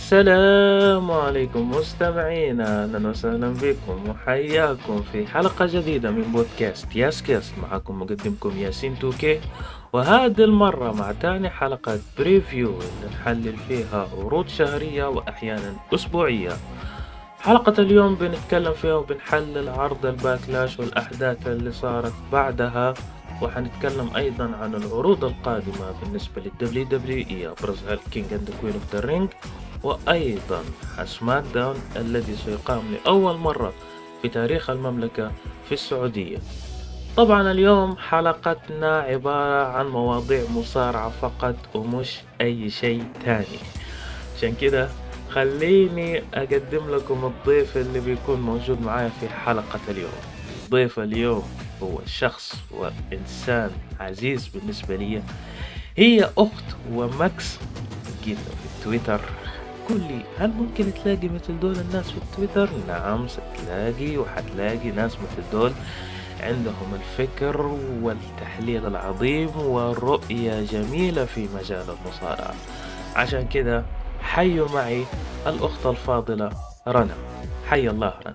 السلام عليكم مستمعينا اهلا وسهلا بكم وحياكم في حلقة جديدة من بودكاست ياس كيست معكم مقدمكم ياسين توكي وهذه المرة مع تاني حلقة بريفيو اللي نحلل فيها عروض شهرية واحيانا اسبوعية حلقة اليوم بنتكلم فيها وبنحلل عرض الباكلاش والاحداث اللي صارت بعدها وحنتكلم ايضا عن العروض القادمة بالنسبة للدبليو دبليو اي ابرزها الكينج اند كوين اوف ذا رينج وايضا سماك داون الذي سيقام لاول مرة في تاريخ المملكة في السعودية طبعا اليوم حلقتنا عبارة عن مواضيع مصارعة فقط ومش اي شيء تاني عشان كده خليني اقدم لكم الضيف اللي بيكون موجود معايا في حلقة اليوم ضيف اليوم هو شخص وإنسان عزيز بالنسبة لي هي أخت وماكس جينا في تويتر قول لي هل ممكن تلاقي مثل دول الناس في التويتر؟ نعم ستلاقي وحتلاقي ناس مثل دول عندهم الفكر والتحليل العظيم ورؤية جميلة في مجال المصارعة عشان كده حيوا معي الأخت الفاضلة رنا حي الله رنا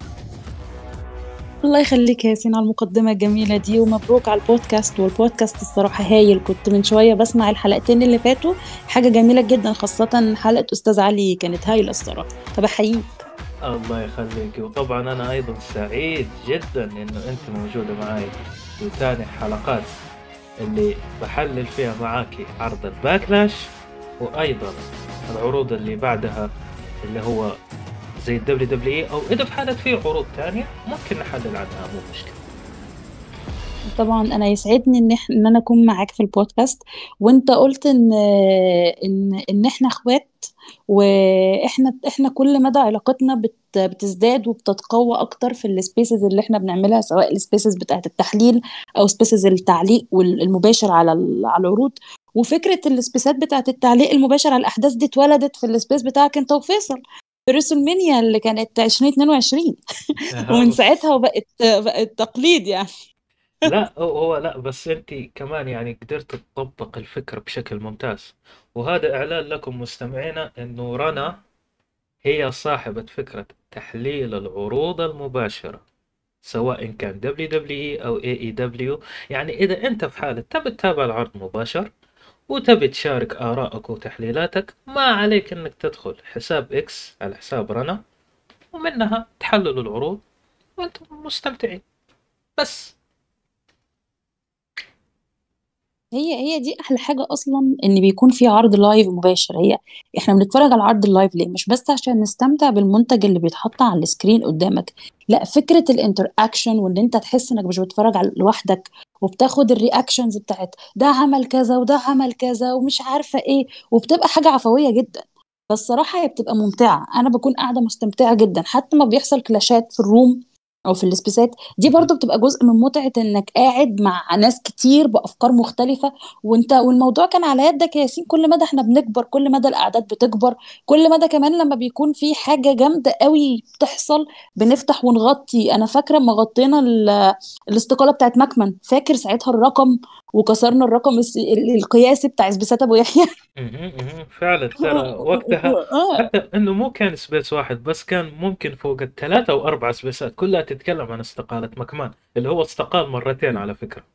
الله يخليك يا ياسين على المقدمة الجميلة دي ومبروك على البودكاست والبودكاست الصراحة هايل كنت من شوية بسمع الحلقتين اللي فاتوا حاجة جميلة جدا خاصة حلقة أستاذ علي كانت هايلة الصراحة فبحييك الله يخليك وطبعا أنا أيضا سعيد جدا إنه أنت موجودة معي في ثاني حلقات اللي بحلل فيها معاكي عرض الباكلاش وأيضا العروض اللي بعدها اللي هو زي الدبليو دبليو او اذا في حاله في عروض ثانيه ممكن نحلل عنها مو مشكله طبعا انا يسعدني ان إح... ان انا اكون معاك في البودكاست وانت قلت ان ان ان احنا اخوات واحنا احنا كل مدى علاقتنا بت... بتزداد وبتتقوى اكتر في السبيسز اللي احنا بنعملها سواء السبيسز بتاعت التحليل او سبيسز التعليق المباشر على على العروض وفكره السبيسات بتاعت التعليق المباشر على الاحداث دي اتولدت في السبيس بتاعك انت وفيصل ريسلمانيا اللي كانت 2022 ومن ساعتها وبقت بقت تقليد يعني لا هو لا بس انت كمان يعني قدرت تطبق الفكرة بشكل ممتاز وهذا اعلان لكم مستمعينا انه رنا هي صاحبة فكرة تحليل العروض المباشرة سواء كان دبليو دبليو او اي اي دبليو يعني اذا انت في حالة تبي تتابع العرض مباشر وتبي تشارك آرائك وتحليلاتك ما عليك انك تدخل حساب اكس على حساب رنا ومنها تحلل العروض وانتم مستمتعين بس هي هي دي احلى حاجه اصلا ان بيكون في عرض لايف مباشر هي احنا بنتفرج على العرض اللايف ليه مش بس عشان نستمتع بالمنتج اللي بيتحط على السكرين قدامك لا فكره الانتر اكشن وان انت تحس انك مش بتتفرج على لوحدك وبتاخد الرياكشنز بتاعت ده عمل كذا وده عمل كذا ومش عارفه ايه وبتبقى حاجه عفويه جدا فالصراحه هي بتبقى ممتعه انا بكون قاعده مستمتعه جدا حتى ما بيحصل كلاشات في الروم او في السبيسات دي برضو بتبقى جزء من متعه انك قاعد مع ناس كتير بافكار مختلفه وانت والموضوع كان على يدك يا ياسين كل مدى احنا بنكبر كل مدى الاعداد بتكبر كل مدى كمان لما بيكون في حاجه جامده قوي بتحصل بنفتح ونغطي انا فاكره لما غطينا الاستقاله بتاعت مكمن فاكر ساعتها الرقم وكسرنا الرقم القياسي بتاع سبيسات ابو يحيى فعلا ترى وقتها حتى انه مو كان سبيس واحد بس كان ممكن فوق الثلاثة او اربع سبيسات كلها تتكلم عن استقالة مكمان اللي هو استقال مرتين على فكرة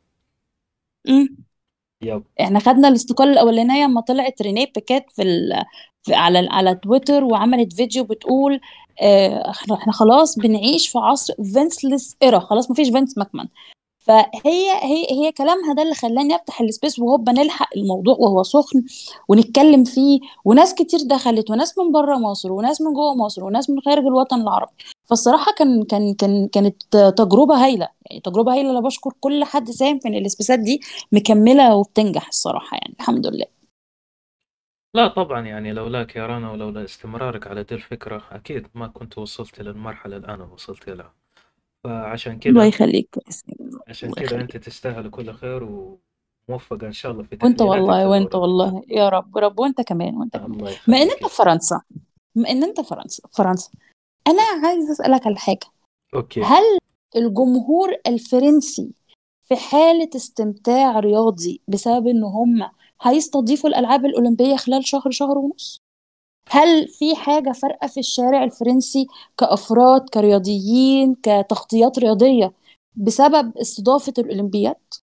يب احنا خدنا الاستقالة الأولانية لما طلعت رينيه بيكات في, ال... في على على تويتر وعملت فيديو بتقول اه احنا خلاص بنعيش في عصر فينسلس ايرا خلاص مفيش فينس ماكمان فهي هي هي كلامها ده اللي خلاني افتح السبيس وهوبا نلحق الموضوع وهو سخن ونتكلم فيه وناس كتير دخلت وناس من بره مصر وناس من جوه مصر وناس من خارج الوطن العربي فالصراحه كان كان كان كانت تجربه هايله يعني تجربه هايله انا بشكر كل حد ساهم في ان السبيسات دي مكمله وبتنجح الصراحه يعني الحمد لله لا طبعا يعني لولاك يا رنا ولولا استمرارك على دي الفكرة أكيد ما كنت وصلت للمرحلة اللي أنا وصلت لها فعشان كده الله يخليك عشان كده انت تستاهل كل خير وموفقة ان شاء الله في وانت والله وانت والله يا رب رب وانت كمان وانت كمان ما ان انت في فرنسا ما ان انت فرنسا فرنسا انا عايز اسالك على حاجه اوكي هل الجمهور الفرنسي في حاله استمتاع رياضي بسبب ان هم هيستضيفوا الالعاب الاولمبيه خلال شهر شهر ونص هل في حاجة فارقة في الشارع الفرنسي كأفراد كرياضيين كتغطيات رياضية بسبب استضافة الأولمبياد؟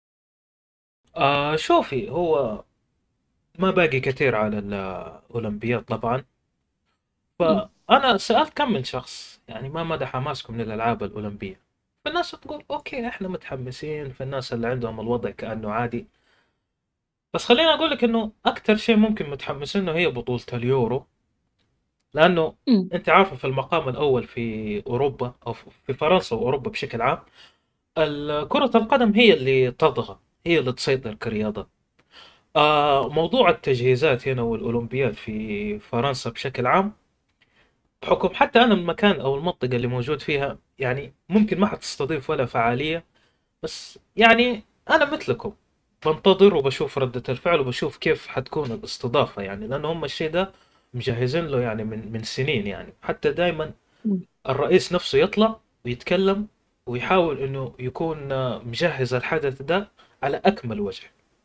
آه شوفي هو ما باقي كثير على الأولمبياد طبعا مم. فأنا سألت كم من شخص يعني ما مدى حماسكم للألعاب الأولمبية فالناس تقول أوكي إحنا متحمسين في الناس اللي عندهم الوضع كأنه عادي بس خليني أقول لك إنه أكثر شيء ممكن متحمسين له هي بطولة اليورو لأنه مم. أنت عارفة في المقام الأول في أوروبا أو في فرنسا وأوروبا بشكل عام ال- كرة القدم هي اللي تطغى هي اللي تسيطر كرياضة آه موضوع التجهيزات هنا والأولمبياد في فرنسا بشكل عام بحكم حتى أنا المكان أو المنطقة اللي موجود فيها يعني ممكن ما حتستضيف ولا فعالية بس يعني أنا مثلكم بنتظر وبشوف ردة الفعل وبشوف كيف حتكون الاستضافة يعني لأنه هم الشيء ده مجهزين له يعني من من سنين يعني حتى دائما مم. الرئيس نفسه يطلع ويتكلم ويحاول انه يكون آه، مجهز الحدث ده على اكمل وجه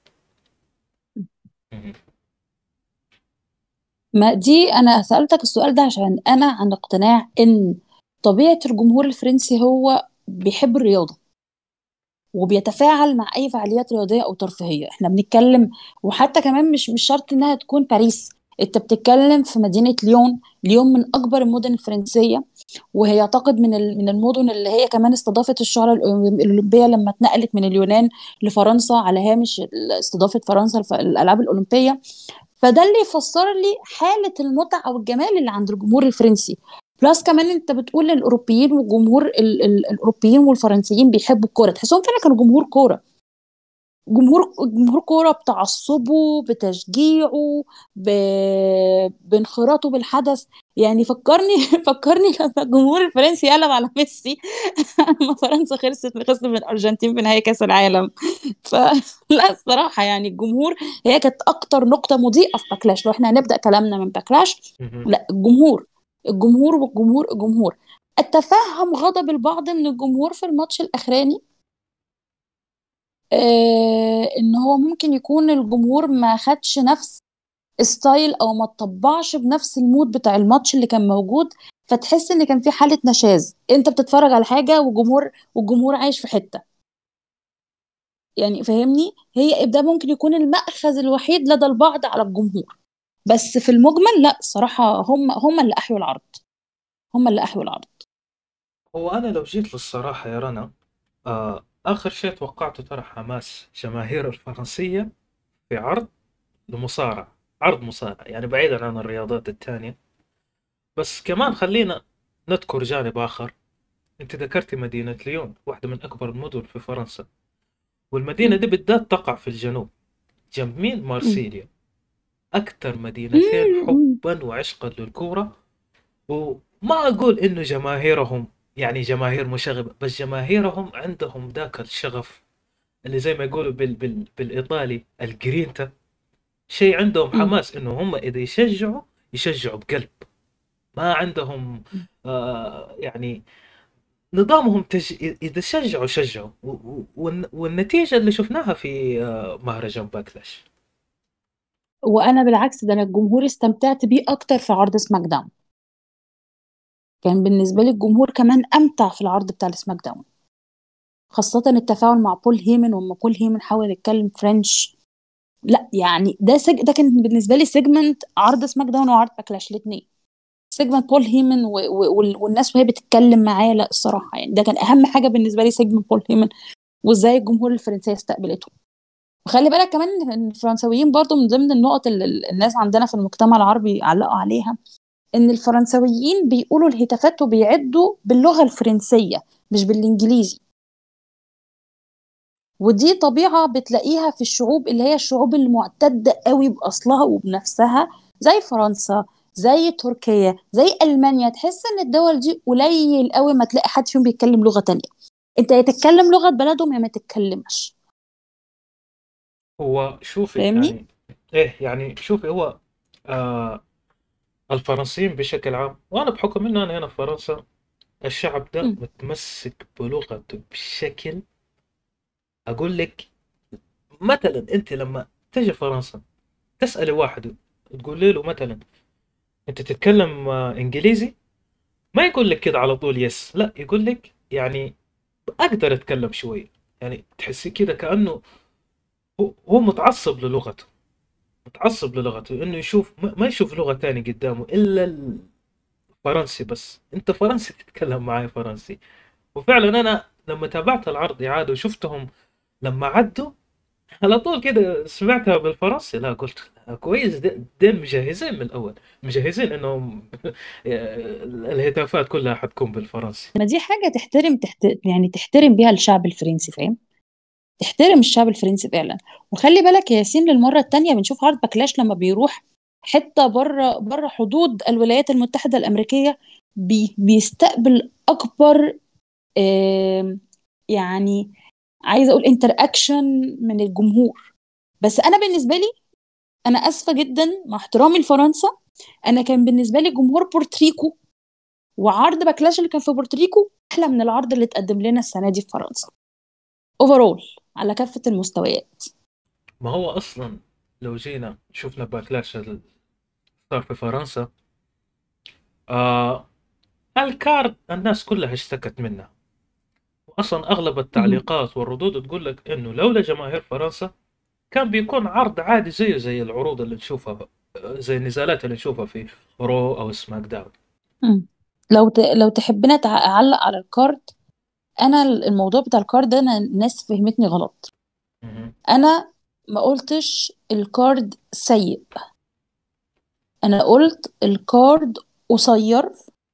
مهم. ما دي أنا سألتك السؤال ده عشان أنا عن اقتناع إن طبيعة الجمهور الفرنسي هو بيحب الرياضة وبيتفاعل مع اي فعاليات رياضيه او ترفيهيه احنا بنتكلم وحتى كمان مش مش شرط انها تكون باريس انت بتتكلم في مدينه ليون ليون من اكبر المدن الفرنسيه وهي اعتقد من ال- من المدن اللي هي كمان استضافت الشعراء الأولمبي- الاولمبيه لما اتنقلت من اليونان لفرنسا على هامش ال- استضافه فرنسا الف- الالعاب الاولمبيه فده اللي يفسر لي حالة المتعة أو الجمال اللي عند الجمهور الفرنسي بلس كمان انت بتقول الأوروبيين والجمهور ال ال الأوروبيين والفرنسيين بيحبوا الكورة تحسهم فعلا كانوا جمهور كورة جمهور جمهور كورة بتعصبه بتشجيعه ب... بانخراطه بالحدث يعني فكرني فكرني لما الجمهور الفرنسي قلب على ميسي لما فرنسا خسرت خسرت من الأرجنتين في نهائي كأس العالم فلا الصراحة يعني الجمهور هي كانت أكتر نقطة مضيئة في باكلاش لو احنا هنبدأ كلامنا من باكلاش مهم. لا الجمهور الجمهور والجمهور الجمهور أتفهم غضب البعض من الجمهور في الماتش الأخراني آه إن هو ممكن يكون الجمهور ما خدش نفس ستايل أو ما طبعش بنفس المود بتاع الماتش اللي كان موجود فتحس إن كان في حالة نشاز أنت بتتفرج على حاجة والجمهور والجمهور عايش في حتة يعني فاهمني هي ده ممكن يكون المأخذ الوحيد لدى البعض على الجمهور بس في المجمل لا الصراحة هم هم اللي أحيوا العرض هم اللي أحيوا العرض هو انا لو جيت للصراحة يا رنا آه اخر شيء توقعته ترى حماس جماهير الفرنسية في عرض لمصارعة عرض مصارعة يعني بعيدا عن الرياضات التانية بس كمان خلينا نذكر جانب آخر أنت ذكرتي مدينة ليون واحدة من أكبر المدن في فرنسا والمدينة مم. دي بالذات تقع في الجنوب جنب مين؟ مم. مارسيليا أكثر مدينتين مم. حبا وعشقا للكورة وما أقول إنه جماهيرهم يعني جماهير مشاغبة بس جماهيرهم عندهم ذاك الشغف اللي زي ما يقولوا بال بال بالإيطالي الجرينتا شيء عندهم مم. حماس إنه هم إذا يشجعوا يشجعوا بقلب ما عندهم آه يعني نظامهم تج... إذا شجعوا شجعوا و... و... والن- والنتيجة اللي شفناها في آه مهرجان باكلاش وأنا بالعكس ده أنا الجمهور استمتعت بيه أكتر في عرض سماك داون كان بالنسبة لي الجمهور كمان أمتع في العرض بتاع السماك داون خاصة التفاعل مع بول هيمن وما بول هيمن حاول يتكلم فرنش لا يعني ده سج... ده كان بالنسبة لي سيجمنت عرض سماك داون وعرض باكلاش الاتنين سيجمنت بول هيمن و... و... وال- والناس وهي بتتكلم معاه لا الصراحة يعني ده كان أهم حاجة بالنسبة لي سيجمنت بول هيمن وازاي الجمهور الفرنسية استقبلته وخلي بالك كمان ان الفرنساويين برضو من ضمن النقط اللي ال- الناس عندنا في المجتمع العربي علقوا عليها ان الفرنساويين بيقولوا الهتافات وبيعدوا باللغة الفرنسية مش بالانجليزي ودي طبيعة بتلاقيها في الشعوب اللي هي الشعوب المعتدة قوي بأصلها وبنفسها زي فرنسا زي تركيا زي ألمانيا تحس ان الدول دي قليل قوي ما تلاقي حد فيهم بيتكلم لغة تانية انت يا تتكلم لغة بلدهم يا ما تتكلمش هو شوفي فاهمني؟ يعني إيه يعني شوفي هو آه الفرنسيين بشكل عام وأنا بحكم إنه أنا هنا في فرنسا الشعب ده مم. متمسك بلغته بشكل أقول لك مثلا أنت لما تجي فرنسا تسألي واحد تقول له مثلا انت تتكلم آه، انجليزي ما يقول لك كده على طول يس لا يقول لك يعني اقدر اتكلم شوي يعني تحسي كده كأنه هو هو متعصب للغته متعصب للغته انه يشوف ما ما يشوف لغة تاني قدامه الا الفرنسي بس انت فرنسي تتكلم معي فرنسي وفعلا انا لما تابعت العرض اعادة وشفتهم لما عدوا على طول كده سمعتها بالفرنسي لا قلت كويس ده- دين مجهزين من الاول مجهزين انهم الهتافات كلها حتكون بالفرنسي ما دي حاجة تحترم تحت يعني تحترم بيها الشعب الفرنسي فاهم تحترم الشعب الفرنسي فعلا وخلي بالك يا ياسين للمرة التانية بنشوف عرض باكلاش لما بيروح حتة بره بره حدود الولايات المتحدة الأمريكية بي بيستقبل أكبر آم، يعني عايزة أقول انتر أكشن من الجمهور بس أنا بالنسبة لي أنا آسفة جدا مع احترامي لفرنسا أنا كان بالنسبة لي جمهور بورتريكو وعرض باكلاش اللي كان في بورتريكو أحلى من العرض اللي اتقدم لنا السنة دي في فرنسا اوفرول على كافة المستويات ما هو اصلا لو جينا شفنا باكلاش اللي صار في فرنسا آه الكارد الناس كلها اشتكت منه واصلا اغلب مهم. التعليقات والردود تقول لك انه لولا جماهير فرنسا كان بيكون عرض عادي زيه زي العروض اللي نشوفها زي النزالات اللي نشوفها في رو او سماك داون مم. لو ت... لو تحبنا تع- اعلق على الكارد انا الموضوع بتاع الكارد ده انا الناس فهمتني غلط مهم. انا ما قلتش الكارد سيء انا قلت الكارد قصير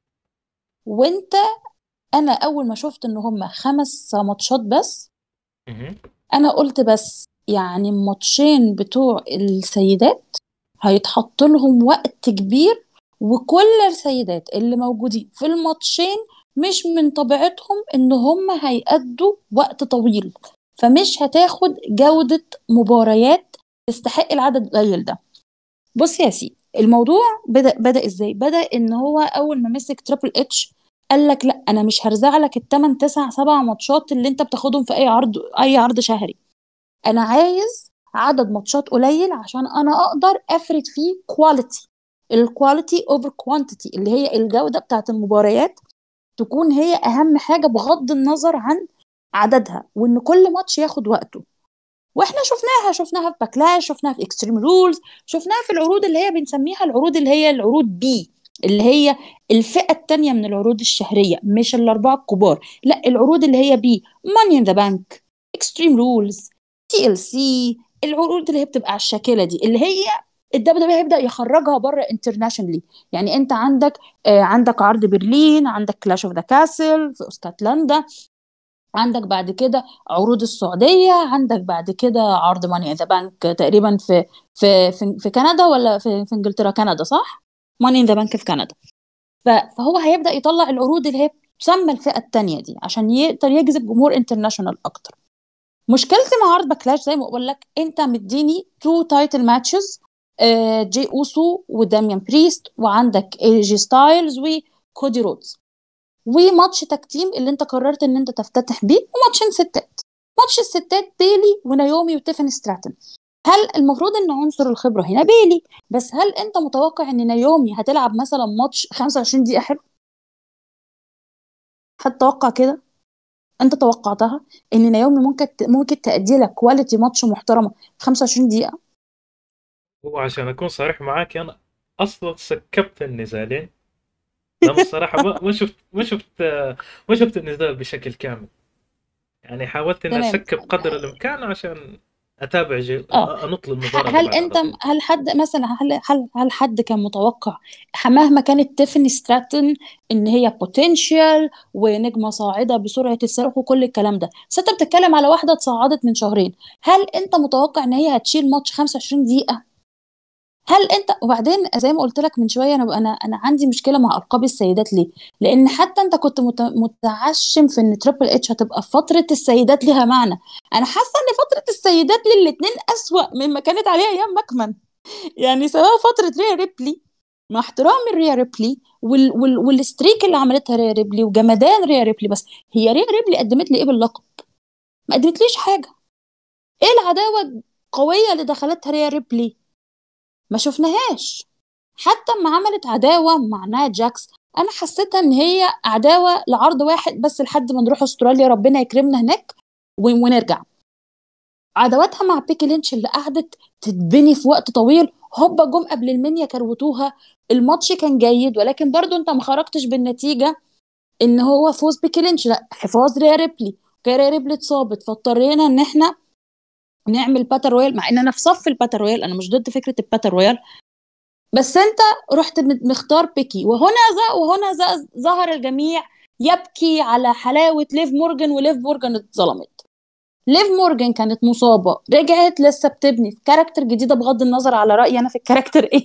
وانت انا اول ما شفت ان هم خمس ماتشات بس مهم. انا قلت بس يعني الماتشين بتوع السيدات هيتحط لهم وقت كبير وكل السيدات اللي موجودين في الماتشين مش من طبيعتهم ان هم هيأدوا وقت طويل فمش هتاخد جودة مباريات تستحق العدد القليل ده بص يا سيدي الموضوع بدأ بدأ ازاي بدأ ان هو اول ما مسك تريبل اتش قال لك لا انا مش هرزع لك الثمان تسع سبع ماتشات اللي انت بتاخدهم في اي عرض اي عرض شهري انا عايز عدد ماتشات قليل عشان انا اقدر افرد فيه كواليتي الكواليتي اوفر كوانتيتي اللي هي الجودة بتاعت المباريات تكون هي اهم حاجة بغض النظر عن عددها وان كل ماتش ياخد وقته واحنا شفناها شفناها في باكلاش شفناها في اكستريم رولز شفناها في العروض اللي هي بنسميها العروض اللي هي العروض بي اللي هي الفئة التانية من العروض الشهرية مش الأربعة الكبار لا العروض اللي هي بي ماني ان ذا بانك اكستريم رولز تي ال سي العروض اللي هي بتبقى على الشاكلة دي اللي هي الدبليو دبليو هيبدأ يخرجها بره انترناشونالي يعني انت عندك آه عندك عرض برلين عندك كلاش اوف ذا كاسل في اسكتلندا عندك بعد كده عروض السعودية عندك بعد كده عرض ماني ان ذا بانك تقريبا في في في, في كندا ولا في, في انجلترا كندا صح؟ ماني ان ذا بانك في كندا ف- فهو هيبدأ يطلع العروض اللي هي تسمى الفئة التانية دي عشان يقدر يجذب جمهور انترناشونال اكتر مشكلتي مع عرض باكلاش زي ما بقول لك انت مديني تو تايتل ماتشز جي اوسو وداميان بريست وعندك اي جي ستايلز وكودي رودز وماتش تكتيم اللي انت قررت ان انت تفتتح بيه وماتشين ستات ماتش الستات بيلي ونايومي وتيفاني ستراتون هل المفروض ان عنصر الخبرة هنا بيلي بس هل انت متوقع ان نايومي هتلعب مثلا ماتش 25 دقيقة حلو حد توقع كده انت توقعتها ان نايومي ممكن ممكن تأدي لك كواليتي ماتش محترمة في 25 دقيقة هو عشان اكون صريح معاك انا اصلا سكبت النزالين لما الصراحة ما ما شفت ما شفت ما شفت النزال بشكل كامل يعني حاولت اني تمام اسكب قدر الامكان عشان اتابع جي... اه انط ه- للمباراة اللي هل بعدها انت على طول هل حد مثلا هل هل هل حد كان متوقع مهما كانت تيفاني ستراتون ان هي بوتنشال ونجمه صاعده بسرعه الصاروخ وكل الكلام ده بس انت بتتكلم على واحده اتصعدت من شهرين هل انت متوقع ان هي هتشيل ماتش 25 دقيقه هل انت وبعدين زي ما قلت لك من شويه انا انا انا عندي مشكله مع القاب السيدات ليه لان حتى انت كنت مت- متعشم في ان تريبل اتش هتبقى فتره السيدات ليها معنى انا حاسه ان فتره السيدات للاتنين اسوأ مما كانت عليها ايام ماكمان يعني سواء فتره ريا ريبلي مع احترامي ريا ريبلي وال وال والستريك اللي عملتها ريا ريبلي وجمدان ريا ريبلي بس هي ريا ريبلي قدمت لي ايه باللقب ما قدمتليش حاجه ايه العداوه القويه اللي دخلتها ريا ريبلي ما شفناهاش حتى اما عملت عداوه مع نايا جاكس انا حسيتها ان هي عداوه لعرض واحد بس لحد ما نروح استراليا ربنا يكرمنا هناك ون- ونرجع عداواتها مع بيكي لينش اللي قعدت تتبني في وقت طويل هوبا جم قبل المنيا كروتوها الماتش كان جيد ولكن برضو انت ما خرجتش بالنتيجه ان هو فوز بيكي لينش لا حفاظ ريا ريبلي ريا ريبلي اتصابت فاضطرينا ان احنا نعمل باتل رويال مع ان انا في صف الباتل رويال انا مش ضد فكره الباتل رويال بس انت رحت م- مختار بيكي وهنا ز- وهنا ز- ظهر الجميع يبكي على حلاوه ليف مورجان وليف مورجان اتظلمت ليف مورجان كانت مصابه رجعت لسه بتبني في كاركتر جديده بغض النظر على رايي انا في الكاركتر ايه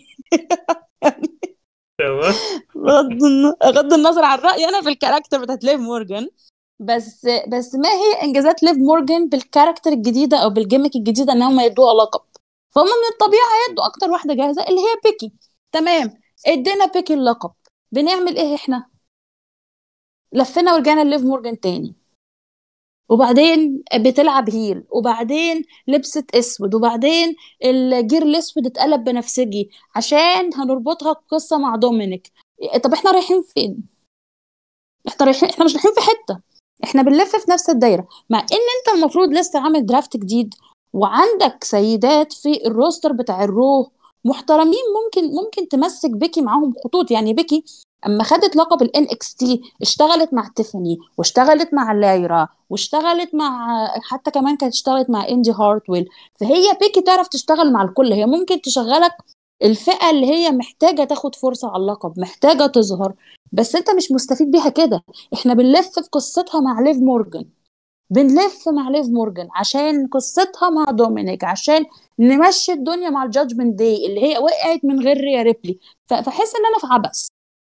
تمام بغض الن- بغض النظر عن رايي انا في الكاركتر بتاعت ليف مورجان بس بس ما هي انجازات ليف مورجان بالكاركتر الجديده او بالجيمك الجديده ان هم يدوها لقب فهم من الطبيعي هيدوا اكتر واحده جاهزه اللي هي بيكي تمام ادينا بيكي اللقب بنعمل ايه احنا لفينا ورجعنا لليف مورجان تاني وبعدين بتلعب هيل وبعدين لبست اسود وبعدين الجير الاسود اتقلب بنفسجي عشان هنربطها بقصه مع دومينيك طب احنا رايحين فين احنا رايحين احنا مش رايحين في حته احنا بنلف في نفس الدايره مع ان انت المفروض لسه عامل درافت جديد وعندك سيدات في الروستر بتاع الرو محترمين ممكن ممكن تمسك بيكي معاهم خطوط يعني بيكي اما خدت لقب الان اكس تي اشتغلت مع تيفاني واشتغلت مع لايرا واشتغلت مع حتى كمان كانت اشتغلت مع اندي هارتويل فهي بيكي تعرف تشتغل مع الكل هي ممكن تشغلك الفئة اللي هي محتاجة تاخد فرصة على اللقب محتاجة تظهر بس انت مش مستفيد بيها كده احنا بنلف في قصتها مع ليف مورجان بنلف مع ليف مورجان عشان قصتها مع دومينيك عشان نمشي الدنيا مع الجادجمنت داي اللي هي وقعت من غير ريا ريبلي ف- فحس ان انا في عبث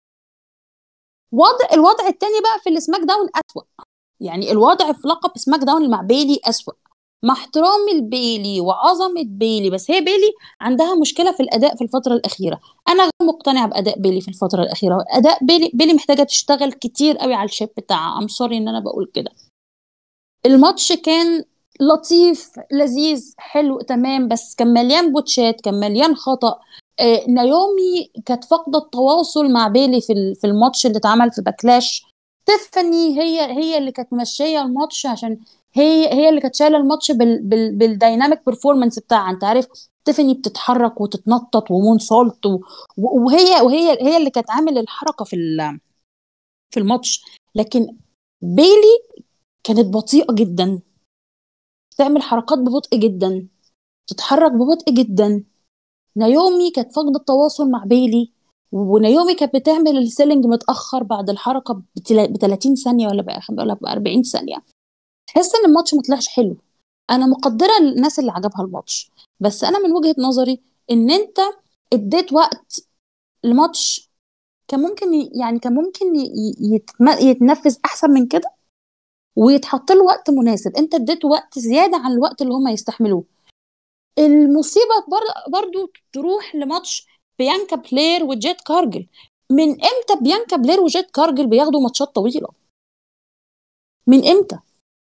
وضع الوضع التاني بقى في السماك داون أسوأ يعني الوضع في لقب سماك داون مع بيلي أسوأ مع احترامي لبيلي وعظمة بيلي بس هي بيلي عندها مشكلة في الأداء في الفترة الأخيرة أنا غير مقتنعة بأداء بيلي في الفترة الأخيرة أداء بيلي بيلي محتاجة تشتغل كتير قوي على الشيب بتاعها أم سوري إن أنا بقول كده الماتش كان لطيف لذيذ حلو تمام بس كان مليان بوتشات كان مليان خطأ آه نايومي كانت فاقدة التواصل مع بيلي في ال- في الماتش اللي اتعمل في باكلاش تيفاني هي هي اللي كانت ماشية الماتش عشان هي هي اللي كانت شايله الماتش بال بال بالدايناميك بيرفورمانس بتاعها انت عارف تيفاني بتتحرك وتتنطط ومون سولت و- و- وهي وهي هي اللي كانت عامل الحركه في ال- في الماتش لكن بيلي كانت بطيئه جدا تعمل حركات ببطء جدا تتحرك ببطء جدا نايومي كانت فاقده التواصل مع بيلي ونايومي كانت بتعمل السيلينج متاخر بعد الحركه ب 30 ثانيه ولا ب ولا ب 40 ثانيه تحس ان الماتش ما طلعش حلو انا مقدره الناس اللي عجبها الماتش بس انا من وجهة نظري ان انت اديت وقت الماتش كان ممكن ي- يعني كان ممكن ي- ي- يتم- يتنفذ احسن من كده ويتحط له وقت مناسب انت اديت وقت زياده عن الوقت اللي هم يستحملوه المصيبه بر- برضو تروح لماتش بيانكا بلير وجيت كارجل من امتى بيانكا بلير وجيت كارجل بياخدوا ماتشات طويله من امتى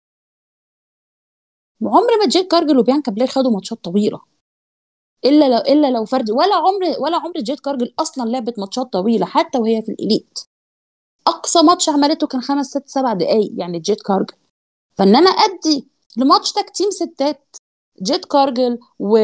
عمر ما جيت كارجل وبيانكا بلير خدوا ماتشات طويله الا لو الا لو فرد ولا عمر ولا عمر جيت كارجل اصلا لعبت ماتشات طويله حتى وهي في الاليت اقصى ماتش عملته كان خمس ست سبع دقايق يعني جيت كارجل فان انا ادي لماتش تاك تيم ستات جيت كارجل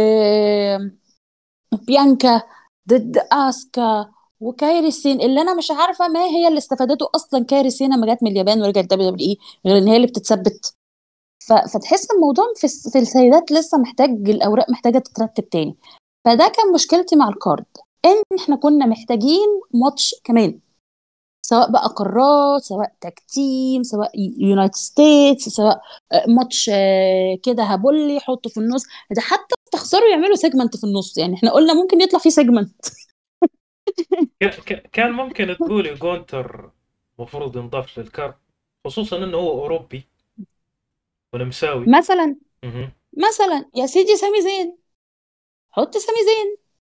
وبيانكا ضد اسكا وكايري سين اللي انا مش عارفه ما هي اللي استفادته اصلا كايري سين لما جت من اليابان ورجعت دبليو دبليو اي غير ان هي اللي بتتثبت ف... فتحس الموضوع في الس- في السيدات لسه محتاج الاوراق محتاجه تترتب تاني فده كان مشكلتي مع الكارد ان احنا كنا محتاجين ماتش كمان سواء بقى قارات سواء تاك تيم سواء يونايتد ستيتس سواء آه، ماتش آه، كده هبولي يحطه في النص ده حتى استخسروا يعملوا سيجمنت في النص يعني احنا قلنا ممكن يطلع فيه سيجمنت ك- ك- كان ممكن تقولي جونتر مفروض ينضاف للكار خصوصا انه هو اوروبي ونمساوي مثلا مهم. مثلا يا سيدي سامي زين حط سامي زين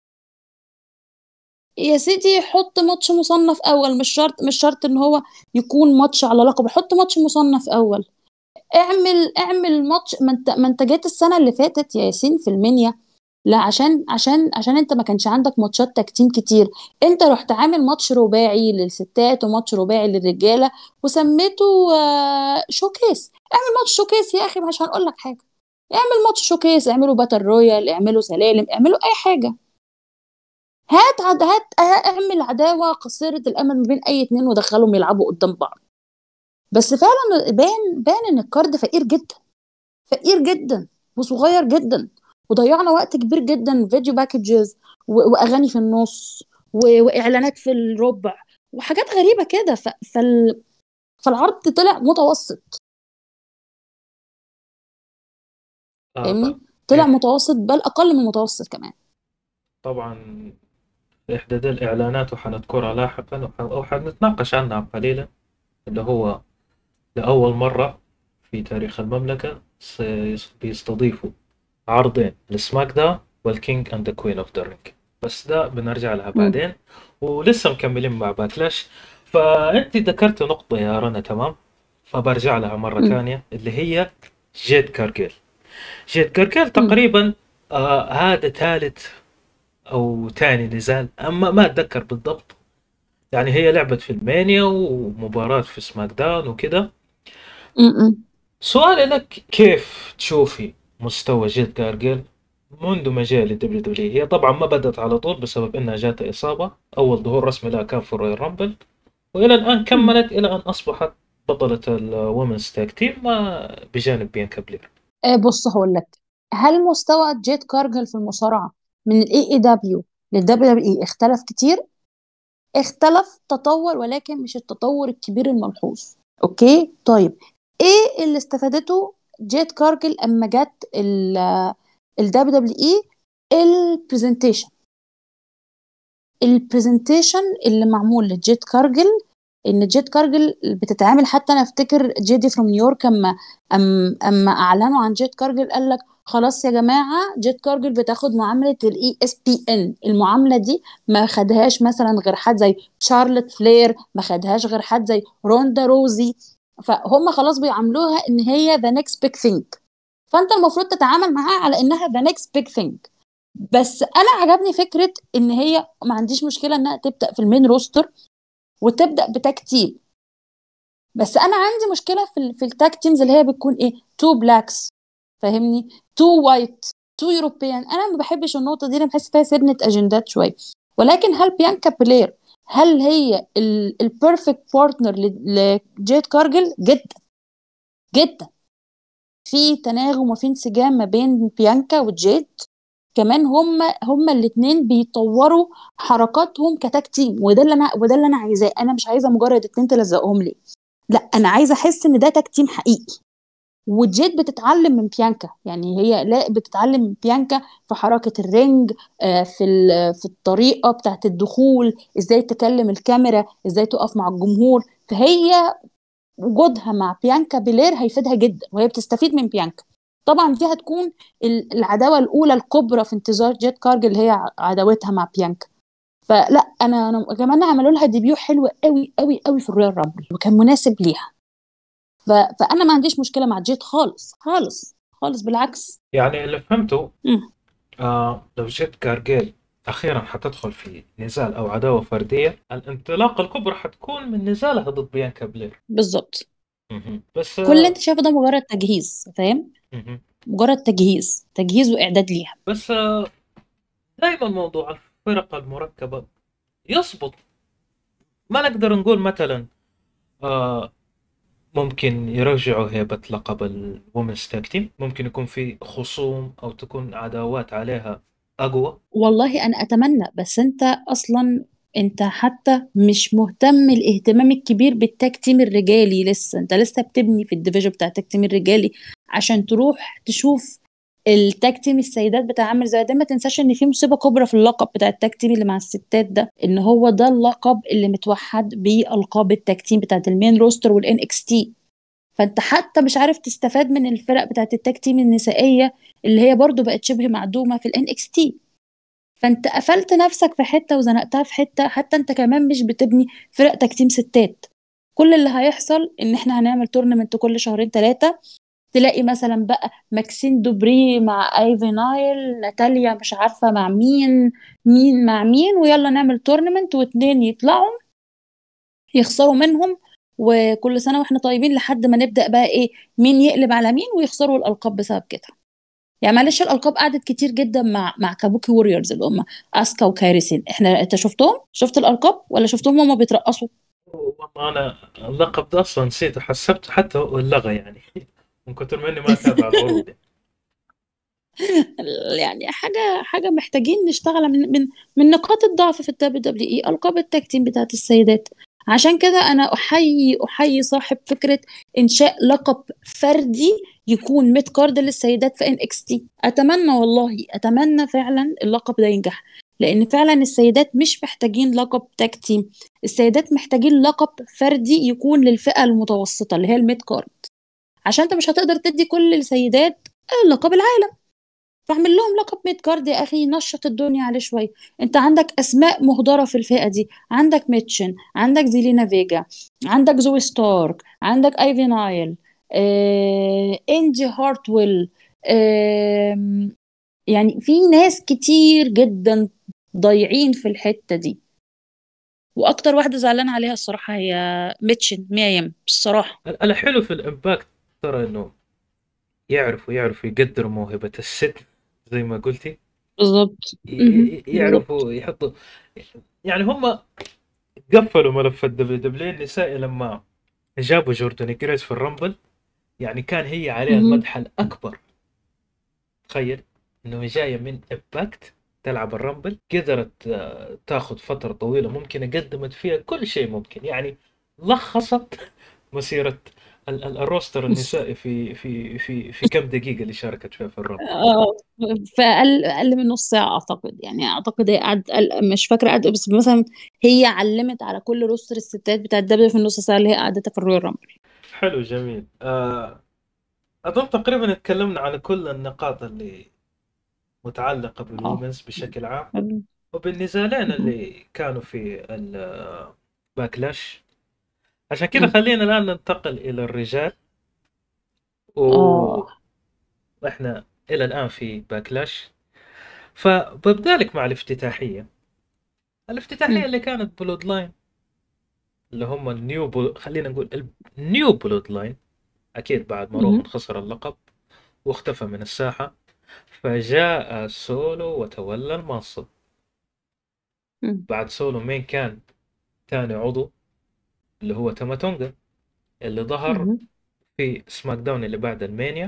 يا سيدي حط ماتش مصنف اول مش شرط مش شرط ان هو يكون ماتش على لقب حط ماتش مصنف اول اعمل اعمل ماتش ما انت ما انت جيت السنه اللي فاتت يا ياسين في المنيا لا عشان عشان عشان انت ما كانش عندك ماتشات تكتيم كتير انت رحت عامل ماتش رباعي للستات وماتش رباعي للرجاله وسميته آه، شوكيس اعمل ماتش شوكيس يا اخي مش هنقول لك حاجه اعمل ماتش شوكيس اعملوا باتل رويال اعملوا سلالم اعملوا اي حاجه هات عد هات اه- اعمل عداوه قصيره الامل ما بين اي اتنين ودخلهم يلعبوا قدام بعض بس فعلا بان بان ان الكارد فقير جدا فقير جدا وصغير جدا وضيعنا وقت كبير جدا فيديو باكجز واغاني في النص و- واعلانات في الربع وحاجات غريبه كده ف... فال... فالعرض طلع متوسط آه فاهمني طلع إح- متوسط بل اقل من المتوسط كمان طبعا إحدى دي الإعلانات وحنذكرها لاحقا وح- أو حنتناقش عنها قليلا اللي هو لأول مرة في تاريخ المملكة سيس- بيستضيفوا عرضين لسماك داون والكينج اند ذا كوين اوف ذا رينج بس ده بنرجع لها مم. بعدين ولسه مكملين مع باكلاش فأنت ذكرت نقطة يا رنا تمام فبرجع لها مرة مم. ثانية اللي هي جيد كارجيل جيد كارجيل مم. تقريبا آه هذا ثالث أو ثاني نزال أما ما أتذكر بالضبط يعني هي لعبت في المانيا ومباراة في سماك داون وكده م-م. سؤالي لك كيف تشوفي مستوى جيد كارجيل منذ ما جاء للدبليو دبليو هي طبعا ما بدأت على طول بسبب انها جاتها اصابة اول ظهور رسمي لها كان في الرويال رامبل والى الان كملت الى ان اصبحت بطلة الومنز تاج تيم بجانب بيانكا بلير آه بص هقول لك هل مستوى جيت كارجل في المصارعه من الاي اي دبليو للدبليو دبليو اي اختلف كتير اختلف تطور ولكن مش التطور الكبير الملحوظ اوكي طيب ايه اللي استفادته جيت كارجل اما جت الدبليو دبليو اي البرزنتيشن البرزنتيشن اللي معمول لجيت كارجل ان جيت كارجل بتتعامل حتى انا افتكر جيدي فروم نيويورك اما أم اما اعلنوا عن جيت كارجل قال لك خلاص يا جماعه جيت كارجل بتاخد معامله الاي اس بي ان المعامله دي ما خدهاش مثلا غير حد زي شارلوت فلير ما خدهاش غير حد زي روندا روزي فهم خلاص بيعاملوها ان هي ذا نيكست بيج ثينج فانت المفروض تتعامل معاها على انها ذا نيكست بيج ثينج بس انا عجبني فكره ان هي ما عنديش مشكله انها تبدا في المين روستر وتبدا بتاج تيم بس انا عندي مشكله في ال في التاج تيمز اللي هي بتكون ايه تو بلاكس فاهمني تو وايت تو يوروبيان انا ما بحبش النقطه دي انا بحس فيها سرنه اجندات شويه ولكن هل بيانكا بلير هل هي البيرفكت بارتنر لجيت كارجل جدا جدا في تناغم وفي انسجام ما بين بيانكا وجيد كمان هم هم الاثنين بيطوروا حركاتهم كتاج تيم وده اللي انا وده اللي انا عايزاه انا مش عايزه مجرد اتنين تلزقهم لي لا انا عايزه احس ان ده تاج تيم حقيقي وجيد بتتعلم من بيانكا يعني هي لا بتتعلم من بيانكا في حركه الرينج في في الطريقه بتاعه الدخول ازاي تكلم الكاميرا ازاي تقف مع الجمهور فهي وجودها مع بيانكا بيلير هيفيدها جدا وهي بتستفيد من بيانكا طبعا دي هتكون العداوه الاولى الكبرى في انتظار جيت كارجل اللي هي عداوتها مع بيانكا فلا انا انا كمان عملوا لها ديبيو حلو قوي قوي قوي في الرويال رامبل وكان مناسب ليها ف... فانا ما عنديش مشكله مع جيت خالص خالص خالص بالعكس يعني اللي فهمته مم. آه لو جيت كارجيل اخيرا حتدخل في نزال او عداوه فرديه الانطلاقه الكبرى حتكون من نزالها ضد بيانكا بلير بالظبط مهم. بس كل اللي انت شايفه ده مجرد تجهيز فاهم مهم. مجرد تجهيز تجهيز واعداد ليها بس دائما موضوع الفرق المركبة يصبط ما نقدر نقول مثلا آه ممكن يرجعوا هيبة لقب الومنز تاج تيم ممكن يكون في خصوم أو تكون عداوات عليها أقوى والله انا اتمنى بس انت اصلا انت حتى مش مهتم الاهتمام الكبير بالتاج تيم الرجالي لسه انت لسه بتبني في الديفيجن بتاع التاج تيم الرجالي عشان تروح تشوف التاج تيم السيدات بتاع عامل زي ده ما تنساش ان في مصيبه كبرى في اللقب بتاع التاج تيم اللي مع الستات ده ان هو ده اللقب اللي متوحد بالقاب التاج تيم بتاعت المين روستر والان اكس تي فانت حتى مش عارف تستفاد من الفرق بتاعت التاج تيم النسائيه اللي هي برضو بقت شبه معدومه في الان اكس تي فانت قفلت نفسك في حته وزنقتها في حته حتى انت كمان مش بتبني فرق تاج تيم ستات كل اللي هيحصل ان احنا هنعمل تورنمنت كل شهرين ثلاثه تلاقي مثلا بقى ماكسين دوبري مع ايفي نايل ناتاليا مش عارفة مع مين مين مع مين ويلا نعمل تورنمنت واتنين يطلعوا يخسروا منهم وكل سنة واحنا طيبين لحد ما نبدأ بقى ايه مين يقلب على مين ويخسروا الألقاب بسبب كده يعني معلش الألقاب قعدت كتير جدا مع مع كابوكي ووريرز اللي هم اسكا وكايريسين احنا انت شفتهم شفت الألقاب ولا شفتهم هما بيترقصوا والله انا اللقب ده اصلا نسيته حسبته حتى هو اللغة يعني من كثر ما اني ما اتابع العروض يعني. يعني حاجة حاجة محتاجين نشتغل من من من نقاط الضعف في الدبليو دبليو اي ألقاب التاج تيم بتاعت السيدات عشان كده أنا أحيي أحيي صاحب فكرة إنشاء لقب فردي يكون ميد كارد للسيدات في ان اكس تي أتمنى والله أتمنى فعلا اللقب ده ينجح لأن فعلا السيدات مش محتاجين لقب تاج تيم السيدات محتاجين لقب فردي يكون للفئة المتوسطة اللي هي الميد كارد عشان انت مش هتقدر تدي كل السيدات لقب العالم فاعمل لهم لقب ميد كارد يا اخي نشط الدنيا عليه شويه انت عندك اسماء مهدره في الفئه دي عندك ميتشن عندك زيلينا فيجا عندك زوي ستارك عندك ايفي نايل آه، انجي هارتويل آه، يعني في ناس كتير جدا ضايعين في الحته دي واكتر واحده زعلانه عليها الصراحه هي ميتشن ميايم الصراحه الحلو في الامباكت ترى انه يعرفوا يعرفوا يقدروا موهبة الست زي ما قلتي بالظبط ي- مهم. ي- يعرفوا يحطوا يعني هم قفلوا ملف الدبليو دبليو النسائي لما جابوا جوردن جريس في الرامبل يعني كان هي عليها مهم. المدح الأكبر تخيل إنه جاية من إمباكت تلعب الرامبل قدرت آه، تاخذ فترة طويلة ممكن قدمت فيها كل شيء ممكن يعني لخصت مسيرة ال- ال- الروستر النسائي في في في في كم دقيقة اللي شاركت فيها في الرامبل اه في اقل اقل من نص ساعه اعتقد يعني اعتقد هي قعدت قل- مش فاكره قد بس مثلا هي علمت على كل روستر الستات بتاعت الدبليو في النص ساعه اللي هي قعدتها في الرويال رامبل حلو جميل آه، أظن تقريبا اتكلمنا عن كل النقاط اللي متعلقة اه بالومنز بشكل عام وبالنزالين اللي كانوا في الباكلاش عشان كذا مم. خلينا الآن ننتقل إلى الرجال اه وإحنا إلى الآن في باكلاش فببدأ لك مع الافتتاحية الافتتاحية مم. اللي كانت بلود لاين اللي هم النيو بلو... خلينا نقول النيو بلود لاين أكيد بعد ما مهم. رومان خسر اللقب واختفى من الساحة فجاء سولو وتولى المنصب مم. بعد سولو مين كان ثاني عضو اللي هو تاماتونجا اللي ظهر مهم. في سماك داون اللي بعد المانيا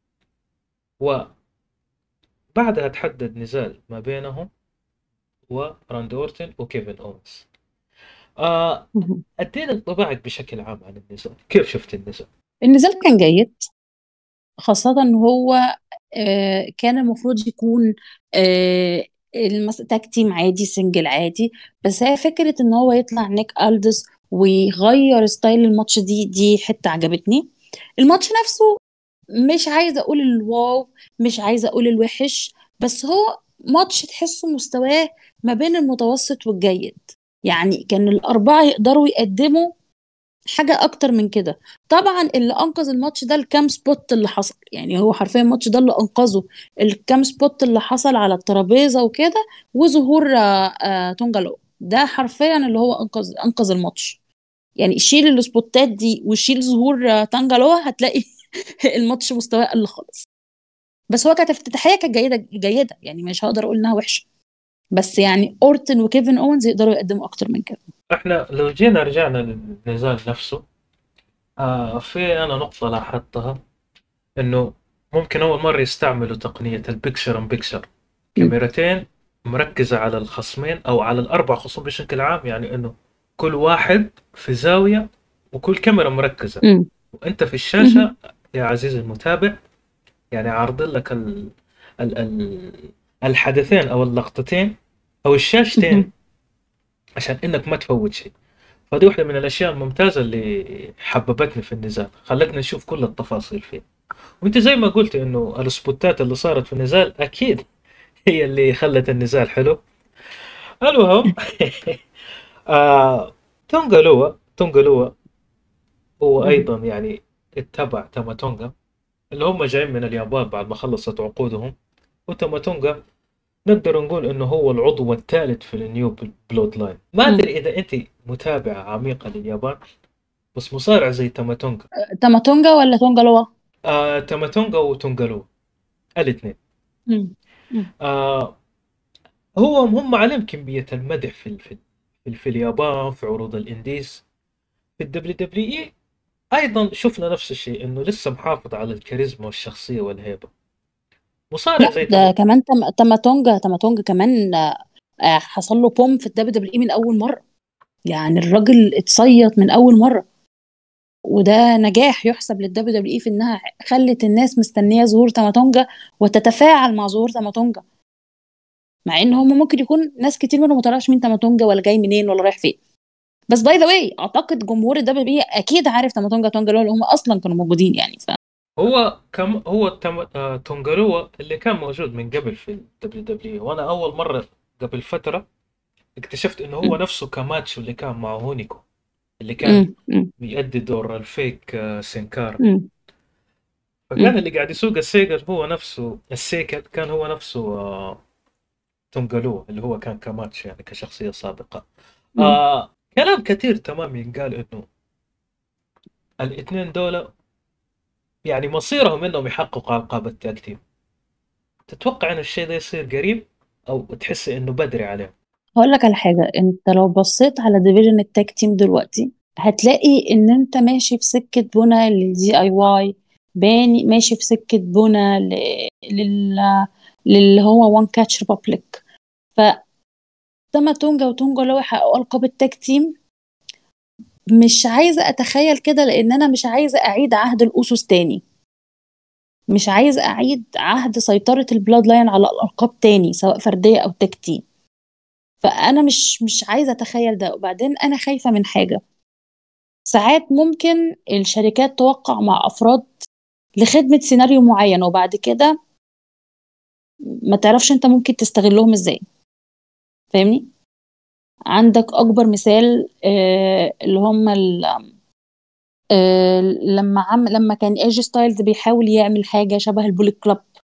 وبعدها تحدد نزال ما بينهم وراند اورتن وكيفن اونز آه مهم. ادينا انطباعك بشكل عام عن النزال كيف شفت النزال النزال كان جيد خاصة ان هو آه، كان المفروض يكون آه، المس- تاج تيم عادي سنجل عادي بس هي فكرة ان هو يطلع نيك ألدس ويغير ستايل الماتش دي دي حتة عجبتني الماتش نفسه مش عايزة اقول الواو مش عايزة اقول الوحش بس هو ماتش تحسه مستواه ما بين المتوسط والجيد يعني كان الأربعة يقدروا يقدموا حاجة أكتر من كده طبعا اللي أنقذ الماتش ده الكام سبوت اللي حصل يعني هو حرفيا الماتش ده اللي أنقذه الكام سبوت اللي حصل على الترابيزة وكده وظهور آه، آه، تونجا لو ده حرفيا اللي هو أنقذ أنقذ الماتش يعني شيل السبوتات دي وشيل ظهور آه، تانجا لو هتلاقي الماتش مستواه قل خالص بس هو كانت افتتاحية كانت جيدة جيدة يعني مش هقدر أقول إنها وحشة بس يعني أورتن وكيفن أوينز يقدروا يقدموا أكتر من كده احنا لو جينا رجعنا للنزال نفسه آه في انا نقطة لاحظتها انه ممكن اول مرة يستعملوا تقنية البيكشر ان بيكشر كاميرتين مركزة على الخصمين او على الاربع خصوم بشكل عام يعني انه كل واحد في زاوية وكل كاميرا مركزة مم. وانت في الشاشة يا عزيزي المتابع يعني عارض لك ال... ال... ال... الحدثين او اللقطتين او الشاشتين مهم. عشان انك ما تفوت شيء فدي واحدة من الاشياء الممتازة اللي حببتني في النزال خلتني اشوف كل التفاصيل فيه وانت زي ما قلت انه السبوتات اللي صارت في النزال اكيد هي اللي خلت النزال حلو المهم آه تونغا لوا تونغا لوا هو مهم. ايضا يعني اتبع تاما تونغا اللي هم جايين من اليابان بعد ما خلصت عقودهم وتاماتونجا نقدر نقول انه هو العضو الثالث في النيو بلود لاين ما مم. ادري اذا انت متابعة عميقة لليابان بس مصارع زي تاماتونجا تاماتونجا ولا تونجا لوا آه تاماتونجا وتونجالو الاثنين مم. مم. آه هو هم عليهم كمية المدح في ال- في ال- في, ال- في اليابان في عروض الانديز في الدبليو دبليو اي ايضا شفنا نفس الشيء انه لسه محافظ على الكاريزما والشخصية والهيبة مصارع لا زي ده تاماتونجا كمان تم- تاماتونجا تاماتونجا كمان آه، آه، حصل له بوم في الدبليو دبليو اي من اول مره يعني الراجل اتصيط من اول مره وده نجاح يحسب للدبليو دبليو اي في انها خلت الناس مستنيه ظهور تاماتونجا وتتفاعل مع ظهور تاماتونجا مع ان هم ممكن يكون ناس كتير منهم ما تعرفش مين تاماتونجا ولا جاي منين ولا رايح فين بس باي ذا واي اعتقد جمهور الدبليو دبليو اي اكيد عارف تاماتونجا تونجا اللي هم اصلا كانوا موجودين يعني ف... هو كم هو تم... آه تونجاروا اللي كان موجود من قبل في الدبليو دبليو وانا اول مرة قبل فترة اكتشفت انه هو م- نفسه كاماتشو اللي كان مع هونيكو اللي كان م- م- بيأدي دور الفيك آه سينكارا م- فكان م- اللي قاعد يسوق السيكل هو نفسه السيكل كان هو نفسه آه تونجالو اللي هو كان كاماتش يعني كشخصية سابقة م. آه كلام كثير تمام ينقال انه الاثنين دول يعني مصيرهم انهم يحققوا القاب التاج تيم تتوقع ان الشيء ده يصير قريب او تحس انه بدري عليهم هقول لك على حاجة انت لو بصيت على ديفيجن التاك تيم دلوقتي هتلاقي ان انت ماشي في سكة بنا للدي اي واي باني ماشي في سكة بنا ل... لل... للي هو وان كاتش ريبابليك ف تما تونجا وتونجا لو يحققوا القاب التاك تيم مش عايزة اتخيل كده لان انا مش عايزة اعيد عهد الاسس تاني مش عايزة اعيد عهد سيطرة البلاد لاين على الالقاب تاني سواء فردية او تاك تيم فانا مش مش عايزه اتخيل ده وبعدين انا خايفه من حاجه ساعات ممكن الشركات توقع مع افراد لخدمه سيناريو معين وبعد كده ما تعرفش انت ممكن تستغلهم ازاي فاهمني عندك اكبر مثال آه اللي هم ال- آه لما عم لما كان ايجي ستايلز بيحاول يعمل حاجه شبه البوليت كلاب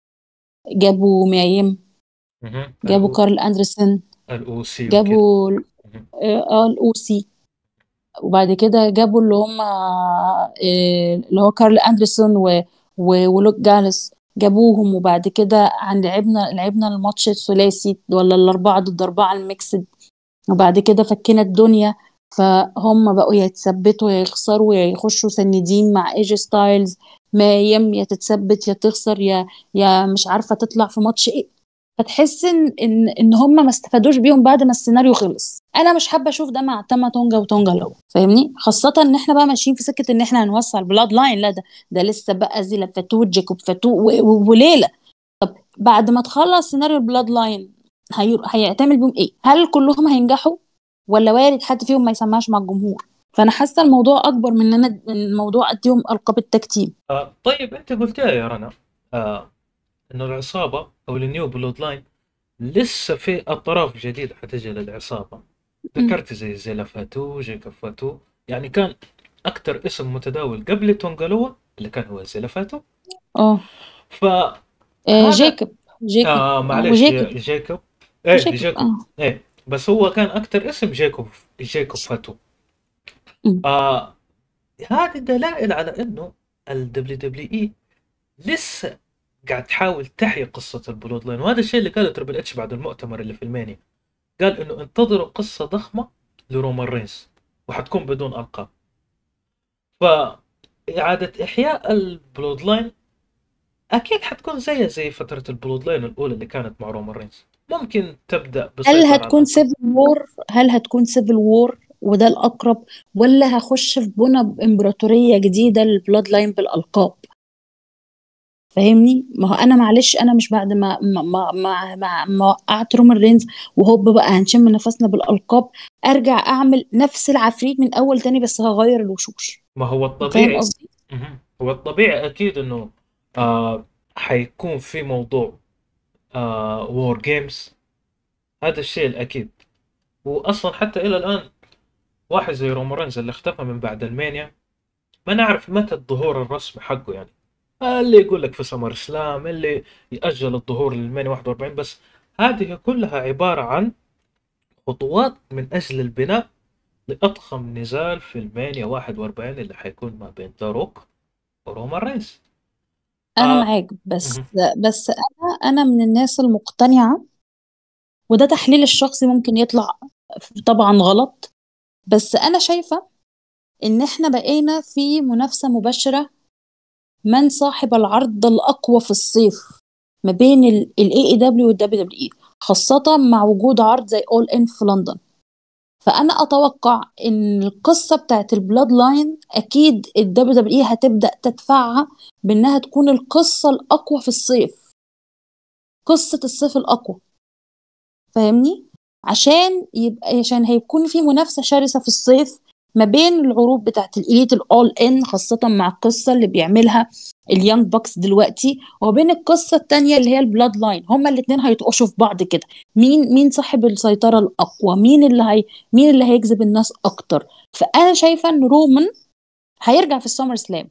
جابوا ميايم مهم. جابوا الأو... كارل اندرسون الاوسي وكده جابوا مهم. اه الاو سي وبعد كده جابوا اللي هم آه، اللي هو كارل اندرسون و... و... ولوك جالس جابوهم وبعد كده عن لعبنا لعبنا الماتش الثلاثي ولا الأربعة ضد أربعة الميكسد وبعد كده فكينا الدنيا فهم بقوا يا يتثبتوا يا يخسروا يا يخشوا سندين مع ايجي ستايلز ما يم يا تتثبت يا تخسر يا يا مش عارفة تطلع في ماتش ايه فتحس ان ان ان هم ما استفادوش بيهم بعد ما السيناريو خلص انا مش حابه اشوف ده مع تاما تونجا وتونجا لو فاهمني خاصه ان احنا بقى ماشيين في سكه ان احنا هنوسع البلاد لاين لا ده ده لسه بقى زيلا فاتو جيكوب فاتو و- و- وليله طب بعد ما تخلص سيناريو البلاد لاين هي... هيعتمد بيهم ايه هل كلهم هينجحوا ولا وارد حد فيهم ما يسمعش مع الجمهور فانا حاسه الموضوع اكبر من ان انا من موضوع اديهم القاب التكتيم آه طيب انت قلتها يا رنا آه انه العصابة او النيو بلود لاين لسه في اطراف جديدة حتجي للعصابة ذكرت زي زيلا فاتو جيكوب فاتو يعني كان اكثر اسم متداول قبل تونجالوا اللي كان هو زيلا فاتو اه فهذا آه، جيكوب جيكوب آه آه، معلش وجيكوب جيكوب ايه جيكوب جيكوب اه ايه بس هو كان اكثر اسم جيكوب جيكوب فاتو أمم. آه هذه دلائل على انه الدبليو دبليو اي لسه قاعد تحاول تحيي قصة البلود لاين وهذا الشيء اللي قاله تربل اتش بعد المؤتمر اللي في المانيا قال انه انتظروا قصة ضخمة لرومان رينز وحتكون بدون القاب فإعادة إحياء البلود لاين أكيد حتكون زيها زي فترة البلود لاين الأولى اللي كانت مع رومان رينز ممكن تبدأ هل بسيطرة على هتكون الألقاب سيفل وور هل هتكون سيفل وور وده الأقرب ولا هخش في بنى بإمبراطورية جديدة للبلاد لاين بالألقاب فاهمني ما هو أنا معلش أنا مش بعد ما ما ما ما, ما, ما وقعت رومان رينز وهوب بقى هنشم نفسنا بالألقاب أرجع أعمل نفس العفريت من أول تاني بس هغير الوشوش ما هو فاهم الطبيعي قصدي؟ مهم. هو الطبيعي أكيد إنه آه حيكون في موضوع آه وور جيمز هذا الشيء الأكيد وأصلا حتى إلى الآن واحد زي رومان رينز اللي اختفى من بعد المانيا ما نعرف متى الظهور الرسمي حقه يعني اللي يقول لك في سمر سلام اللي يأجل الظهور للمانيا 41 بس هذه كلها عبارة عن خطوات من أجل البناء لأضخم نزال في المانيا 41 اللي حيكون ما بين ذا روك ورومان رينز انا آه معاك بس مهم. بس انا انا من الناس المقتنعة وده تحليل الشخصي ممكن يطلع طبعا غلط بس انا شايفة ان احنا بقينا في منافسة مباشرة من صاحب العرض الاقوى في الصيف ما بين ال AEW وال WWE خاصة مع وجود عرض زي All In في لندن فأنا أتوقع إن القصة بتاعت البلاد لاين أكيد ال WWE هتبدأ تدفعها بإنها تكون القصة الأقوى في الصيف قصة الصيف الأقوى فاهمني عشان يبقى عشان هيكون في منافسة شرسة في الصيف ما بين العروض بتاعت الإليت الأول إن خاصة مع القصة اللي بيعملها اليانج بوكس دلوقتي وبين القصة التانية اللي هي البلاد لاين هما الاتنين هيتقشوا في بعض كده مين مين صاحب السيطرة الأقوى مين اللي هي مين اللي هيجذب الناس أكتر فأنا شايفة إن رومان هيرجع في السمر سلام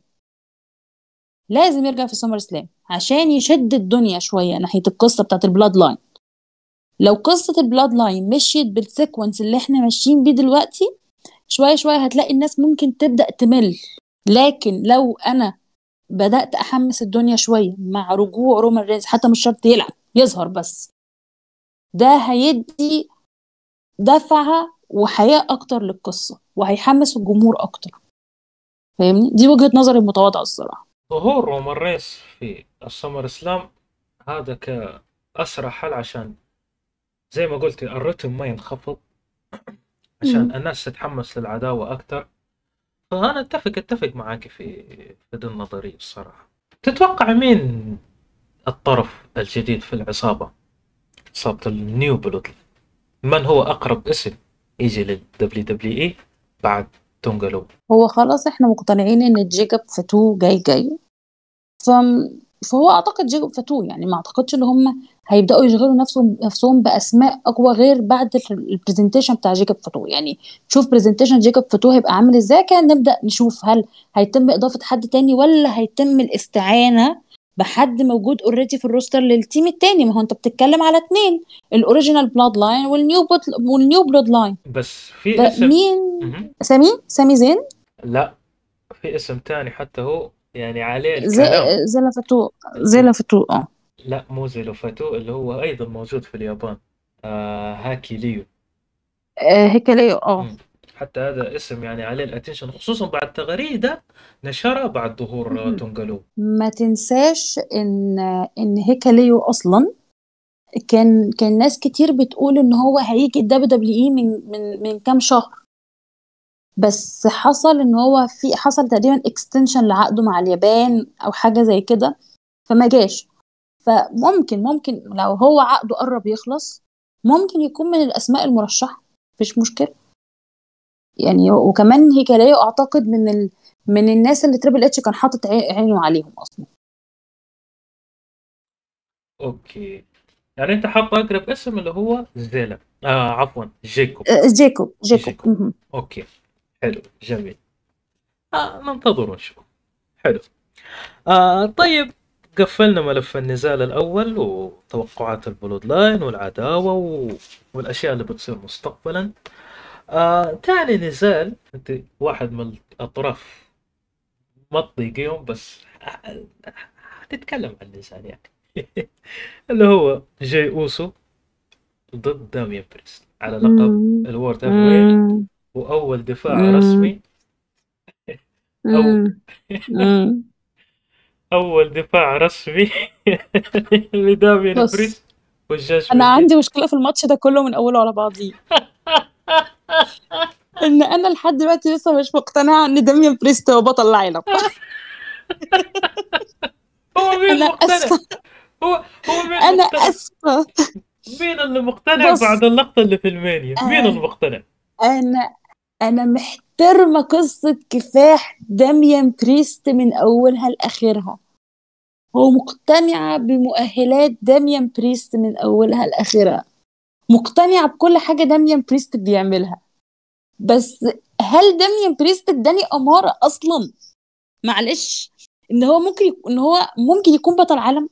لازم يرجع في السمر سلام عشان يشد الدنيا شوية ناحية القصة بتاعت البلاد لاين لو قصة البلاد لاين مشيت بالسيكونس اللي احنا ماشيين بيه دلوقتي شوية شوية هتلاقي الناس ممكن تبدأ تمل لكن لو أنا بدأت أحمس الدنيا شوية مع رجوع رومان رينز حتى مش شرط يلعب يظهر بس ده هيدي دفعة وحياة أكتر للقصة وهيحمس الجمهور أكتر فاهمني دي وجهة نظري المتواضعة الصراحة ظهور رومان رينز في السمر سلام هذا كأسرع حل عشان زي ما قلتي الرتم ما ينخفض عشان مم. الناس تتحمس للعداوة أكتر فأنا أتفق أتفق معاك في في دي النظرية الصراحة تتوقع مين الطرف الجديد في العصابة عصابة النيو بلود من هو أقرب اسم يجي للدبليو دبليو إي بعد تونجالو هو خلاص احنا مقتنعين ان جيكوب فاتو جاي جاي ف... فهو اعتقد جيكوب فاتو يعني ما اعتقدش ان هم هيبداوا يشغلوا نفسهم نفسهم باسماء اقوى غير بعد البرزنتيشن بتاع جيكوب فاتو يعني شوف برزنتيشن جيكوب فاتو هيبقى عامل ازاي كان نبدا نشوف هل هيتم اضافه حد تاني ولا هيتم الاستعانه بحد موجود اوريدي في الروستر للتيم التاني ما هو انت بتتكلم على اتنين الاوريجينال بلاد لاين والنيو بوت والنيو بلاد لاين بس في اسم فمين مهم. سامي سامي زين لا في اسم تاني حتى هو يعني عليه زي الكلام زي فتو زي فتو اه لا مو زي لوفاتو اللي هو أيضا موجود في اليابان آه هاكي ليو آه، هيك ليه اه مم. حتى هذا اسم يعني عليه الاتنشن خصوصا بعد تغريدة نشرها بعد ظهور مهم. تونجالو ما تنساش ان ان هيكاليو اصلا كان كان ناس كتير بتقول ان هو هيجي الدبليو دبليو اي من من من كام شهر بس حصل ان هو في حصل تقريبا اكستنشن لعقده مع اليابان او حاجه زي كده فما جاش فممكن ممكن لو هو عقده قرب يخلص ممكن يكون من الاسماء المرشحه مفيش مشكله يعني وكمان هيكاليو اعتقد من ال... من الناس اللي تريبل اتش كان حاطط عي- عينه عليهم اصلا اوكي يعني انت حاط اقرب اسم اللي هو زيلا آه عفوا جيكوب آه، جيكوب جيكوب جيكوب. مهم. اوكي حلو جميل آه ننتظر ونشوف حلو آه طيب قفلنا ملف النزال الاول وتوقعات البلود لاين والعداوه و... والاشياء اللي بتصير مستقبلا آه تاني نزال انت واحد من الاطراف ما تضيقيهم بس هتتكلم عن النزال يعني اللي هو جاي اوسو ضد داميان بريست على لقب مم. الورد هيفي مم. واول دفاع مم. رسمي مم. مم. اول دفاع رسمي لداميان بص بريست والجاج انا مندي. عندي مشكله في الماتش ده كله من اوله على بعضيه ان انا لحد دلوقتي لسه مش مقتنعه ان داميان بريست هو بطل العالم هو مين انا مقتنع اسفه هو هو مين انا مقتنع اسفه مين اللي مقتنع بص. بعد اللقطه اللي في المانيا مين آه. اللي مقتنع انا انا محترمه قصه كفاح داميان بريست من اولها لاخرها ومقتنعه بمؤهلات داميان بريست من اولها لاخرها مقتنعه بكل حاجه داميان بريست بيعملها بس هل داميان بريست اداني اماره اصلا معلش ان هو ممكن يك- ان هو ممكن يكون بطل عالم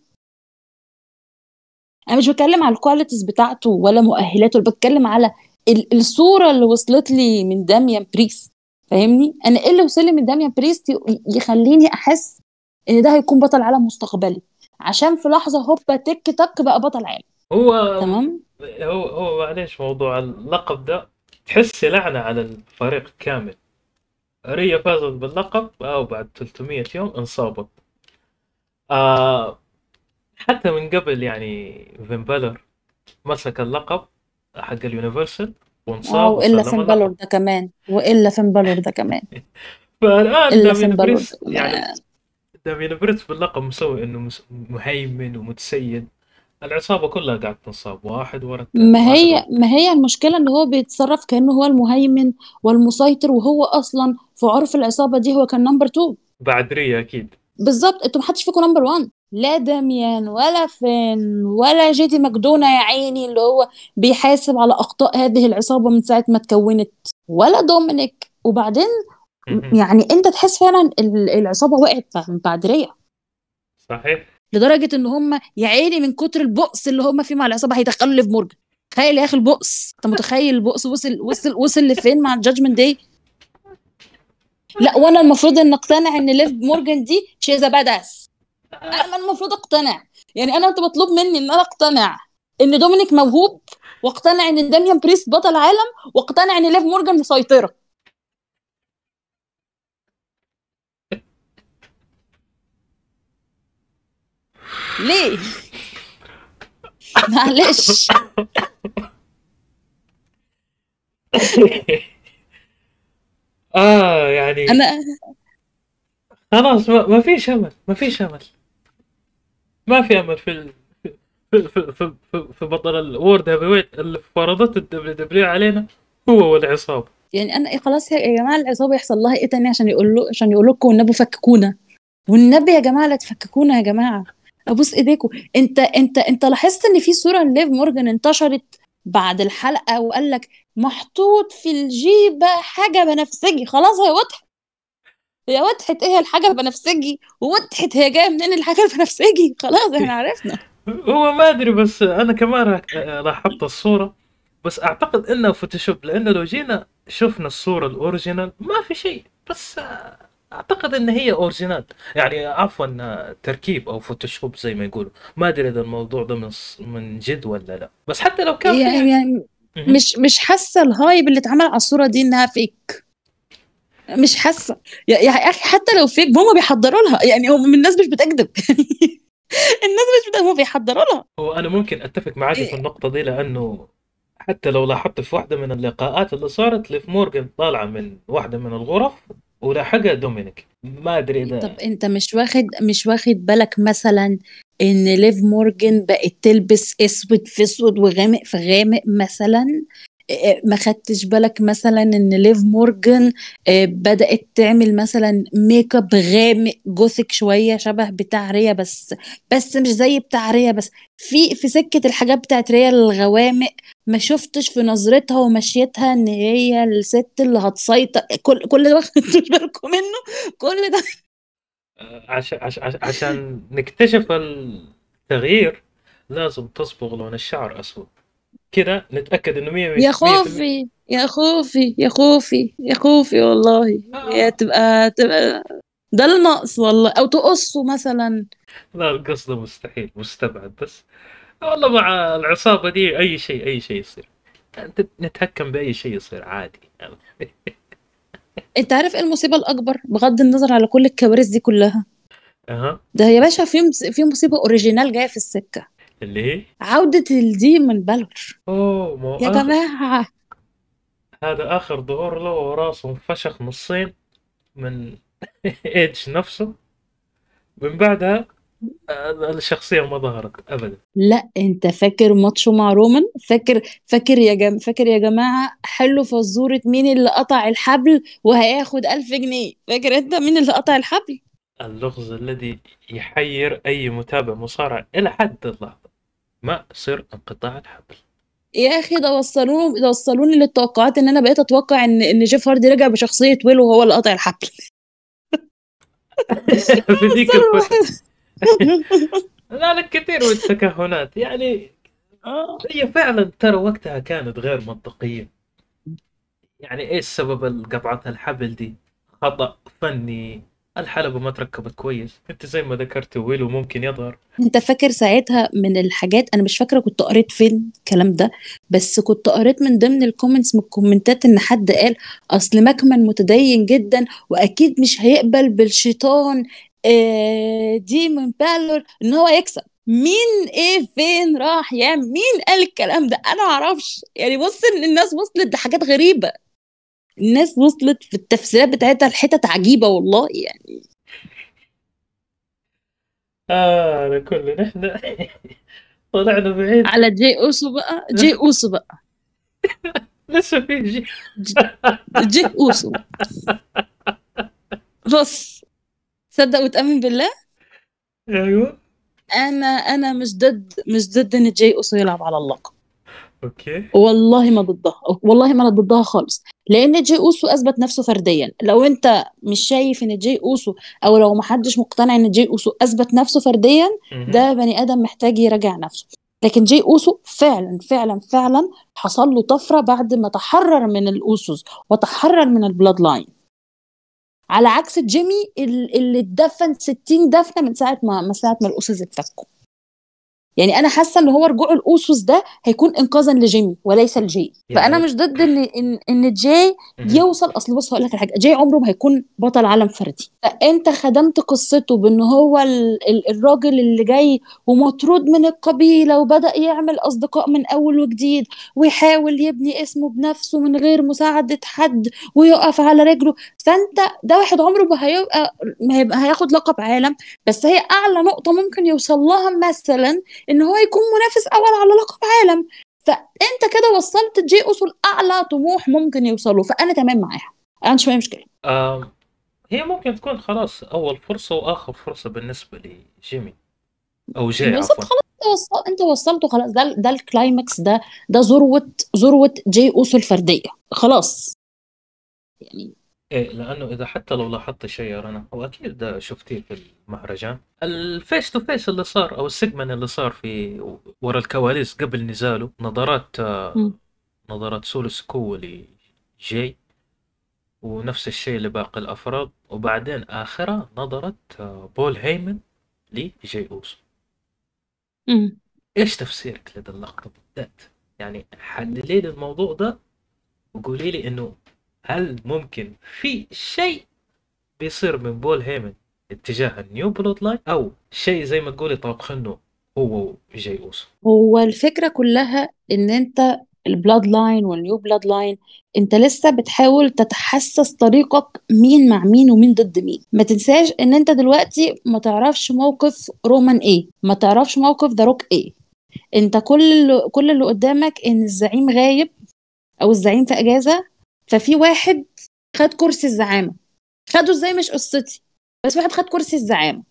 انا مش بتكلم على الكواليتيز بتاعته ولا مؤهلاته أنا بتكلم على ال- الصوره اللي وصلت لي من داميان بريست فاهمني انا ايه اللي وصل لي من داميان بريست ي- يخليني احس ان ده هيكون بطل عالم مستقبلي عشان في لحظه هوبا تك تك بقى بطل عالم هو تمام هو هو معليش موضوع اللقب ده تحس لعنة على الفريق كامل ريا فازت باللقب أو بعد 300 يوم انصابت آه حتى من قبل يعني فين بالر مسك اللقب حق اليونيفرسال اه وانصاب والا وسلم فين بالور اللقب ده كمان والا فين بالور ده كمان فالآن الا دامين فين بالور بريست يعني دامين بريست باللقب مسوي انه مس- مهيمن ومتسيد العصابة كلها قاعدة تنصاب واحد ورا الثاني ما واحد ورا هي ما هي المشكلة ان هو بيتصرف كأنه هو المهيمن والمسيطر وهو اصلا في عرف العصابة دي هو كان نمبر 2 بعد ريا اكيد بالظبط انتوا محدش فيكم نمبر 1 لا داميان ولا فين ولا جيدي ماكدونا يا عيني اللي هو بيحاسب على اخطاء هذه العصابة من ساعة ما اتكونت ولا دومينيك وبعدين مهم. يعني انت تحس فعلا ال- العصابة وقعت بعد ريا صحيح لدرجه ان هم يا عيني من كتر البؤس اللي هم فيه مع العصابه هيدخلوا ليف مورجان تخيل يا اخي البؤس انت متخيل البؤس وصل وصل وصل لفين مع الجادجمنت داي لا وانا المفروض ان اقتنع ان ليف مورجان دي شيزا باداس انا المفروض اقتنع يعني انا انت مطلوب مني ان انا اقتنع ان دومينيك موهوب واقتنع ان داميان بريست بطل عالم واقتنع ان ليف مورجان مسيطره ليه معلش اه يعني انا خلاص ما, ما فيش امل ما فيش امل ما في امل في ال... في في في, في, في بطل الورد هيفي ويت اللي فرضته الدبليو دبليو علينا هو والعصابه يعني انا إيه خلاص يا يا جماعه العصابه يحصل لها ايه تاني عشان يقول له عشان يقول لكم والنبي فككونا والنبي يا جماعه لا تفككونا يا جماعه ابوس ايديكم انت انت انت لاحظت ان في صوره ليف مورجان انتشرت بعد الحلقه وقال لك محطوط في الجيبه حاجه بنفسجي خلاص هي وضحت هي وضحت ايه هي الحاجه البنفسجي ووضحت هي جايه منين الحاجه البنفسجي خلاص احنا عرفنا هو ما ادري بس انا كمان را- لاحظت الصوره بس اعتقد انها فوتوشوب لانه لو جينا شفنا الصوره الاوريجينال ما في شيء بس آه، اعتقد ان هي اوريجينال يعني عفوا آه، تركيب او فوتوشوب زي ما يقولوا ما ادري اذا الموضوع ده من ص- من جد ولا لا بس حتى لو كان يعني, فيها يعني مهم. مش مش حاسه الهايب اللي اتعمل على الصوره دي انها فيك مش حاسه يا يا اخي حتى لو فيك هم بيحضروا لها يعني هم الناس مش بتكذب الناس مش بتكذب هم بيحضروا لها هو انا ممكن اتفق معاك في إيه. النقطه دي لانه حتى لو لاحظت في واحده من اللقاءات اللي صارت ليف مورجان طالعه من واحده من الغرف ولاحقها دومينيك ما ادري اذا طب انت مش واخد مش واخد بالك مثلا ان ليف مورجان بقت تلبس اسود في اسود وغامق في غامق مثلا اه، ما خدتش بالك مثلا ان ليف مورجان اه، بدأت تعمل مثلا ميك اب غامق جوثك شوية شبه بتاع ريا بس بس مش زي بتاع ريا بس في في سكة الحاجات بتاعت ريا الغوامق ما شفتش في نظرتها ومشيتها ان هي الست اللي هتسيطر كل كل ده واخدتوش بالكم منه كل ده عشان عشان عشان نكتشف التغيير لازم تصبغ لون الشعر اسود كده نتاكد انه 100 يا خوفي يا خوفي يا خوفي يا خوفي والله آه. يا تبقى تبقى ده النقص والله او تقصه مثلا لا القصد مستحيل مستبعد بس والله مع العصابه دي اي شيء اي شيء يصير نت- نتهكم باي شيء يصير عادي انت عارف ايه المصيبه الاكبر بغض النظر على كل الكوارث دي كلها اها ده يا باشا في مص- في مصيبه اوريجينال جايه في السكه اللي هي عوده الديمون بالور اوه مو يا آخر جماعه هذا اخر ظهور له وراسه انفشخ نصين من ايدج نفسه من بعدها آه، الشخصيه ما ظهرت ابدا لا انت فاكر ماتشه مع رومان فاكر فاكر يا جم... فاكر يا جماعه حلو فزوره مين اللي قطع الحبل وهياخد ألف جنيه فاكر انت مين اللي قطع الحبل اللغز الذي يحير اي متابع مصارع الى حد اللحظه ما سر انقطاع الحبل يا اخي ده وصلوني ده وصلوني للتوقعات ان انا بقيت اتوقع ان ان جيف هاردي رجع بشخصيه ويل وهو اللي قطع الحبل بذيك صار الفترة واحد لا لك كثير من التكهنات يعني آه. هي فعلا ترى وقتها كانت غير منطقية يعني ايش سبب قطعة الحبل دي خطأ فني الحلبة ما تركبت كويس انت زي ما ذكرت ويلو ممكن يظهر انت فاكر ساعتها من الحاجات انا مش فاكره كنت قريت فين الكلام ده بس كنت قريت من ضمن الكومنتس من الكومنتات ان حد قال اصل مكمن متدين جدا واكيد مش هيقبل بالشيطان آه دي من بالور ان هو يكسب مين ايه فين راح يعمل مين قال الكلام ده انا معرفش يعني بص ان الناس وصلت لحاجات غريبة الناس وصلت في التفسيرات بتاعتها لحتت عجيبة والله يعني اه على كل نحن طلعنا بعيد على جي اوسو بقى جي اوسو بقى لسه في جي جي اوسو بص صدق وتأمن بالله ايوه انا انا مش ضد مش ضد ان جاي اوسو يلعب على اللقب اوكي والله ما ضدها والله ما انا ضدها خالص لان جاي اوسو اثبت نفسه فرديا لو انت مش شايف ان جاي اوسو او لو محدش مقتنع ان جاي اوسو اثبت نفسه فرديا مهم. ده بني ادم محتاج يراجع نفسه لكن جاي اوسو فعلا فعلا فعلا حصل له طفره بعد ما تحرر من الاوسوس وتحرر من البلاد لاين على عكس جيمي ال- اللي اتدفن 60 دفنه من ساعه ما من ساعه ما الاوسوس اتفكوا يعني انا حاسه ان هو رجوع الاوسوس ده هيكون انقاذا لجيمي وليس لجي يعني- فانا مش ضد ان ان ان جاي مهم. يوصل اصل بص هقول لك على حاجه جاي عمره ما هيكون بطل عالم فردي فانت خدمت قصته بان هو ال ال الراجل اللي جاي ومطرود من القبيله وبدا يعمل اصدقاء من اول وجديد ويحاول يبني اسمه بنفسه من غير مساعده حد ويقف على رجله فانت ده واحد عمره ما هيبقى ما هيبقى هياخد لقب عالم بس هي اعلى نقطه ممكن يوصل لها مثلا ان هو يكون منافس اول على لقب عالم فانت كده وصلت جي اوسو لاعلى طموح ممكن يوصله فانا تمام معاها انا مش فاهم مشكله آم، هي ممكن تكون خلاص اول فرصة واخر فرصة بالنسبة لجيمي او جاي بالظبط عفوا خلاص انت وصل انت وصلته خلاص ده ده الكلايمكس ده ده ذروه ذروه جي اوسو الفرديه خلاص يعني ايه لانه اذا حتى لو لاحظت شيء يا رنا واكيد ده شفتيه في المهرجان الفيس تو فيس اللي صار او السيجمنت اللي صار في ورا الكواليس قبل نزاله نظرات آه، مم. نظرات سولو سكو لجاي ونفس الشيء لباقي الافراد وبعدين اخرها نظرة آه، بول هيمن لجاي اوسو مم. ايش تفسيرك لهذا اللقطة بالذات؟ يعني حللي لي الموضوع ده وقولي لي انه هل ممكن في شيء بيصير من بول هيمن اتجاه النيو بلود لاين او شيء زي ما تقولي طابخنه هو وجاي اوسو هو الفكره كلها ان انت البلاد لاين والنيو بلاد لاين انت لسه بتحاول تتحسس طريقك مين مع مين ومين ضد مين ما تنساش ان انت دلوقتي ما تعرفش موقف رومان ايه ما تعرفش موقف ذا روك ايه انت كل اللي كل اللي قدامك ان الزعيم غايب او الزعيم في اجازه ففي واحد خد كرسي الزعامه خده ازاي مش قصتي بس واحد خد كرسي الزعامه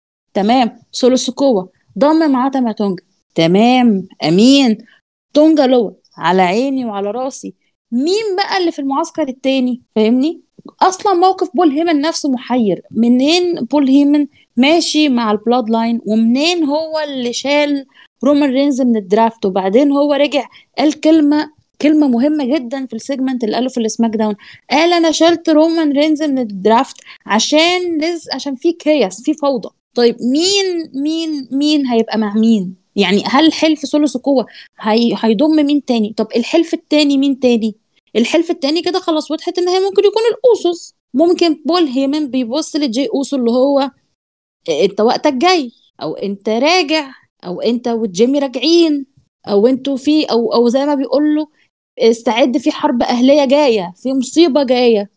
تمام سولو سكوا ضم معاه تاماتونجا تمام امين تونجا لو على عيني وعلى راسي مين بقى اللي في المعسكر التاني فاهمني اصلا موقف بول هيمن نفسه محير منين بول هيمن ماشي مع البلاد لاين ومنين هو اللي شال رومان رينز من الدرافت وبعدين هو رجع قال كلمه كلمه مهمه جدا في السيجمنت اللي قاله في السماك داون قال انا شلت رومان رينز من الدرافت عشان لز عشان في كياس في فوضى طيب مين مين مين هيبقى مع مين يعني هل حلف سولو سكوة هي... هيضم مين تاني طب الحلف التاني مين تاني الحلف التاني كده خلاص وضحت ان هي ممكن يكون الاوسوس ممكن بول هيمن بيبص لجي اوسو اللي هو انت وقتك جاي او انت راجع او انت وجيمي راجعين او انتوا في او او زي ما بيقول له استعد في حرب اهليه جايه في مصيبه جايه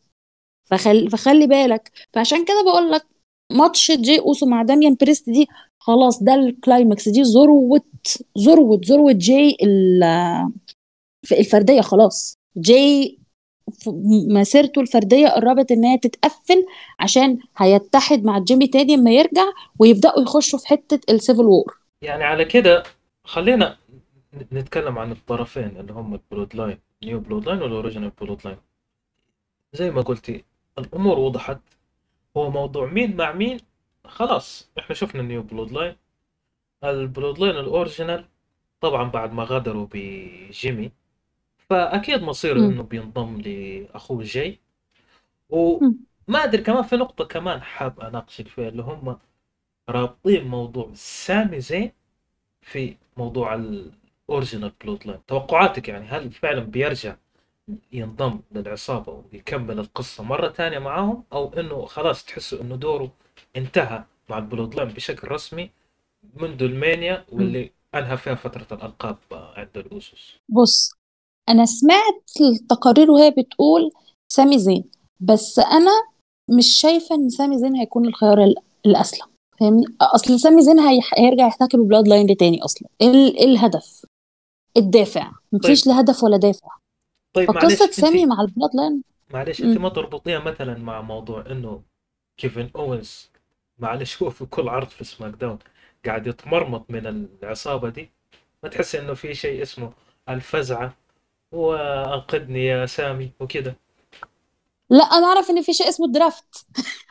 فخلي فخلي بالك فعشان كده بقول لك ماتش جي اوسو مع داميان بريست دي خلاص ده الكلايمكس دي ذروه ذروه ذروه جي ال- في الفرديه خلاص جي ف- مسيرته الفرديه قربت ان هي تتقفل عشان هيتحد مع جيمي تاني اما يرجع ويبداوا يخشوا في حته السيفل وور يعني على كده خلينا ن- نتكلم عن الطرفين اللي هم البلود لاين نيو بلود لاين والاوريجينال بلود لاين زي ما قلتي الامور وضحت هو موضوع مين مع مين خلاص احنا شفنا النيو بلود لاين البلود لاين الاوريجينال طبعا بعد ما غادروا بجيمي فاكيد مصيره مم. انه بينضم لاخوه جاي مم. وما ادري كمان في نقطة كمان حاب اناقشك فيها اللي هم رابطين موضوع سامي زين في موضوع الاوريجينال بلود لاين توقعاتك يعني هل فعلا بيرجع ينضم للعصابة ويكمل القصة مرة ثانية معاهم أو إنه خلاص تحسوا إنه دوره انتهى مع البلود لاين بشكل رسمي منذ المانيا واللي أنهى فيها فترة الألقاب عند الأوسوس بص انا سمعت التقارير وهي بتقول سامي زين بس انا مش شايفه ان سامي زين هيكون الخيار ال- الاسلم فاهمني اصل سامي زين هي... هيرجع يحتك ببلاد لاين دي تاني اصلا ايه ال- إيه الهدف الدافع مفيش لا هدف ولا دافع طيب معلش فقصه سامي أنت مع البلاد لاين معلش أنت مم. ما تربطيها مثلا مع موضوع إنه كيفن أوينز معلش هو في كل عرض في سماك داون قاعد يتمرمط من العصابة دي ما تحس إنه في شيء اسمه الفزعة وأنقذني يا سامي وكذا لا انا اعرف ان في شيء اسمه الدرافت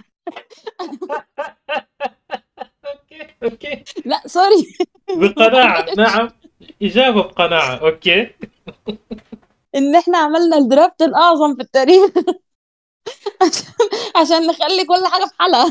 اوكي اوكي لا سوري بقناعة نعم إجابة بقناعة أوكي ان احنا عملنا الدرافت الاعظم في التاريخ عشان عشان نخلي كل حاجه في حالها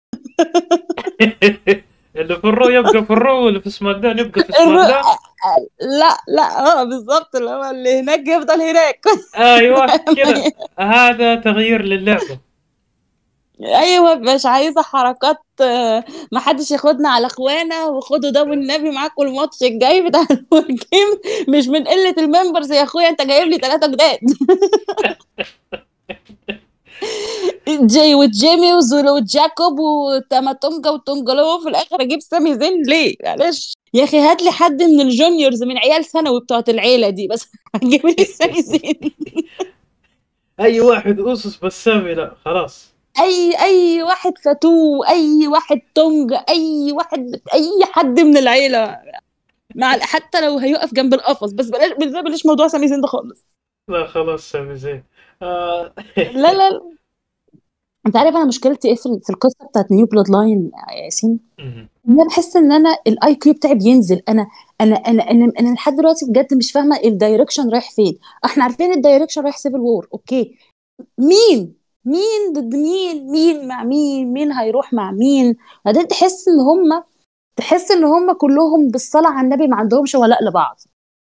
اللي في الرو يبقى في الرو واللي في سماك داون يبقى في سماك الر- داون لا لا اه بالظبط اللي هو اللي هناك يفضل هناك أيوه كذا هذا تغيير للعبة ايوه مش عايزه حركات آه، ما حدش ياخدنا على اخوانا وخدوا ده والنبي معاكم الماتش الجاي بتاع الجيم مش من قله الممبرز يا اخويا انت جايب لي ثلاثه جداد جاي وجيمي وزولو وجاكوب وتاماتونجا وتونجلو في الاخر اجيب سامي زين ليه معلش يا اخي هات لي حد من الجونيورز من عيال ثانوي بتوعت العيله دي بس هتجيب لي سامي زين أي واحد أوسس بس سامي لا خلاص اي اي واحد فاتو اي واحد تونج اي واحد اي حد من العيله مع حتى لو هيقف جنب القفص بس بلاش بلاش بلاش موضوع سامي زين ده خالص لا خلاص سامي زين آه. لا لا لا. انت عارف انا مشكلتي ايه في في القصه بتاعت نيو بلاد لاين يا ياسين مهم. ان انا بحس ان انا الاي كيو بتاعي بينزل انا انا انا انا, أنا لحد دلوقتي بجد مش فاهمه الدايركشن رايح فين احنا عارفين الدايركشن رايح سيفل وور اوكي مين مين ضد مين مين مع مين مين هيروح مع مين بعدين تحس ان هم تحس ان هم كلهم بالصلاه على النبي ما عندهمش ولاء لبعض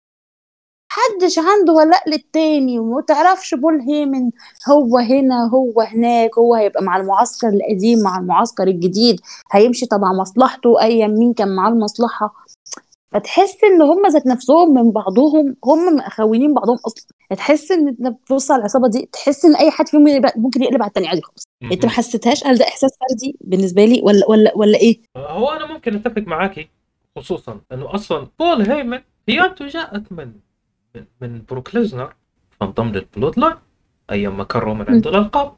محدش عنده ولاء للتاني وما تعرفش بول هيمن هو هنا هو هناك هو هيبقى مع المعسكر القديم مع المعسكر الجديد هيمشي تبع مصلحته ايا مين كان معاه المصلحه فتحس ان هم ذات نفسهم من بعضهم هم مخونين بعضهم اصلا تحس ان انت بتبص على العصابه دي تحس ان اي حد فيهم يبقى- ممكن يقلب على التاني عادي خالص انت ما مهم. حسيتهاش هل ده احساس فردي بالنسبه لي ولا ولا ولا ايه هو أنا ممكن أتفق معاكي خصوصا إنه أصلا بول هيمن هيانته جاءت من من, من بروك ليزنر فانضم للبلود لاين أيام ما كرروا من عنده الألقاب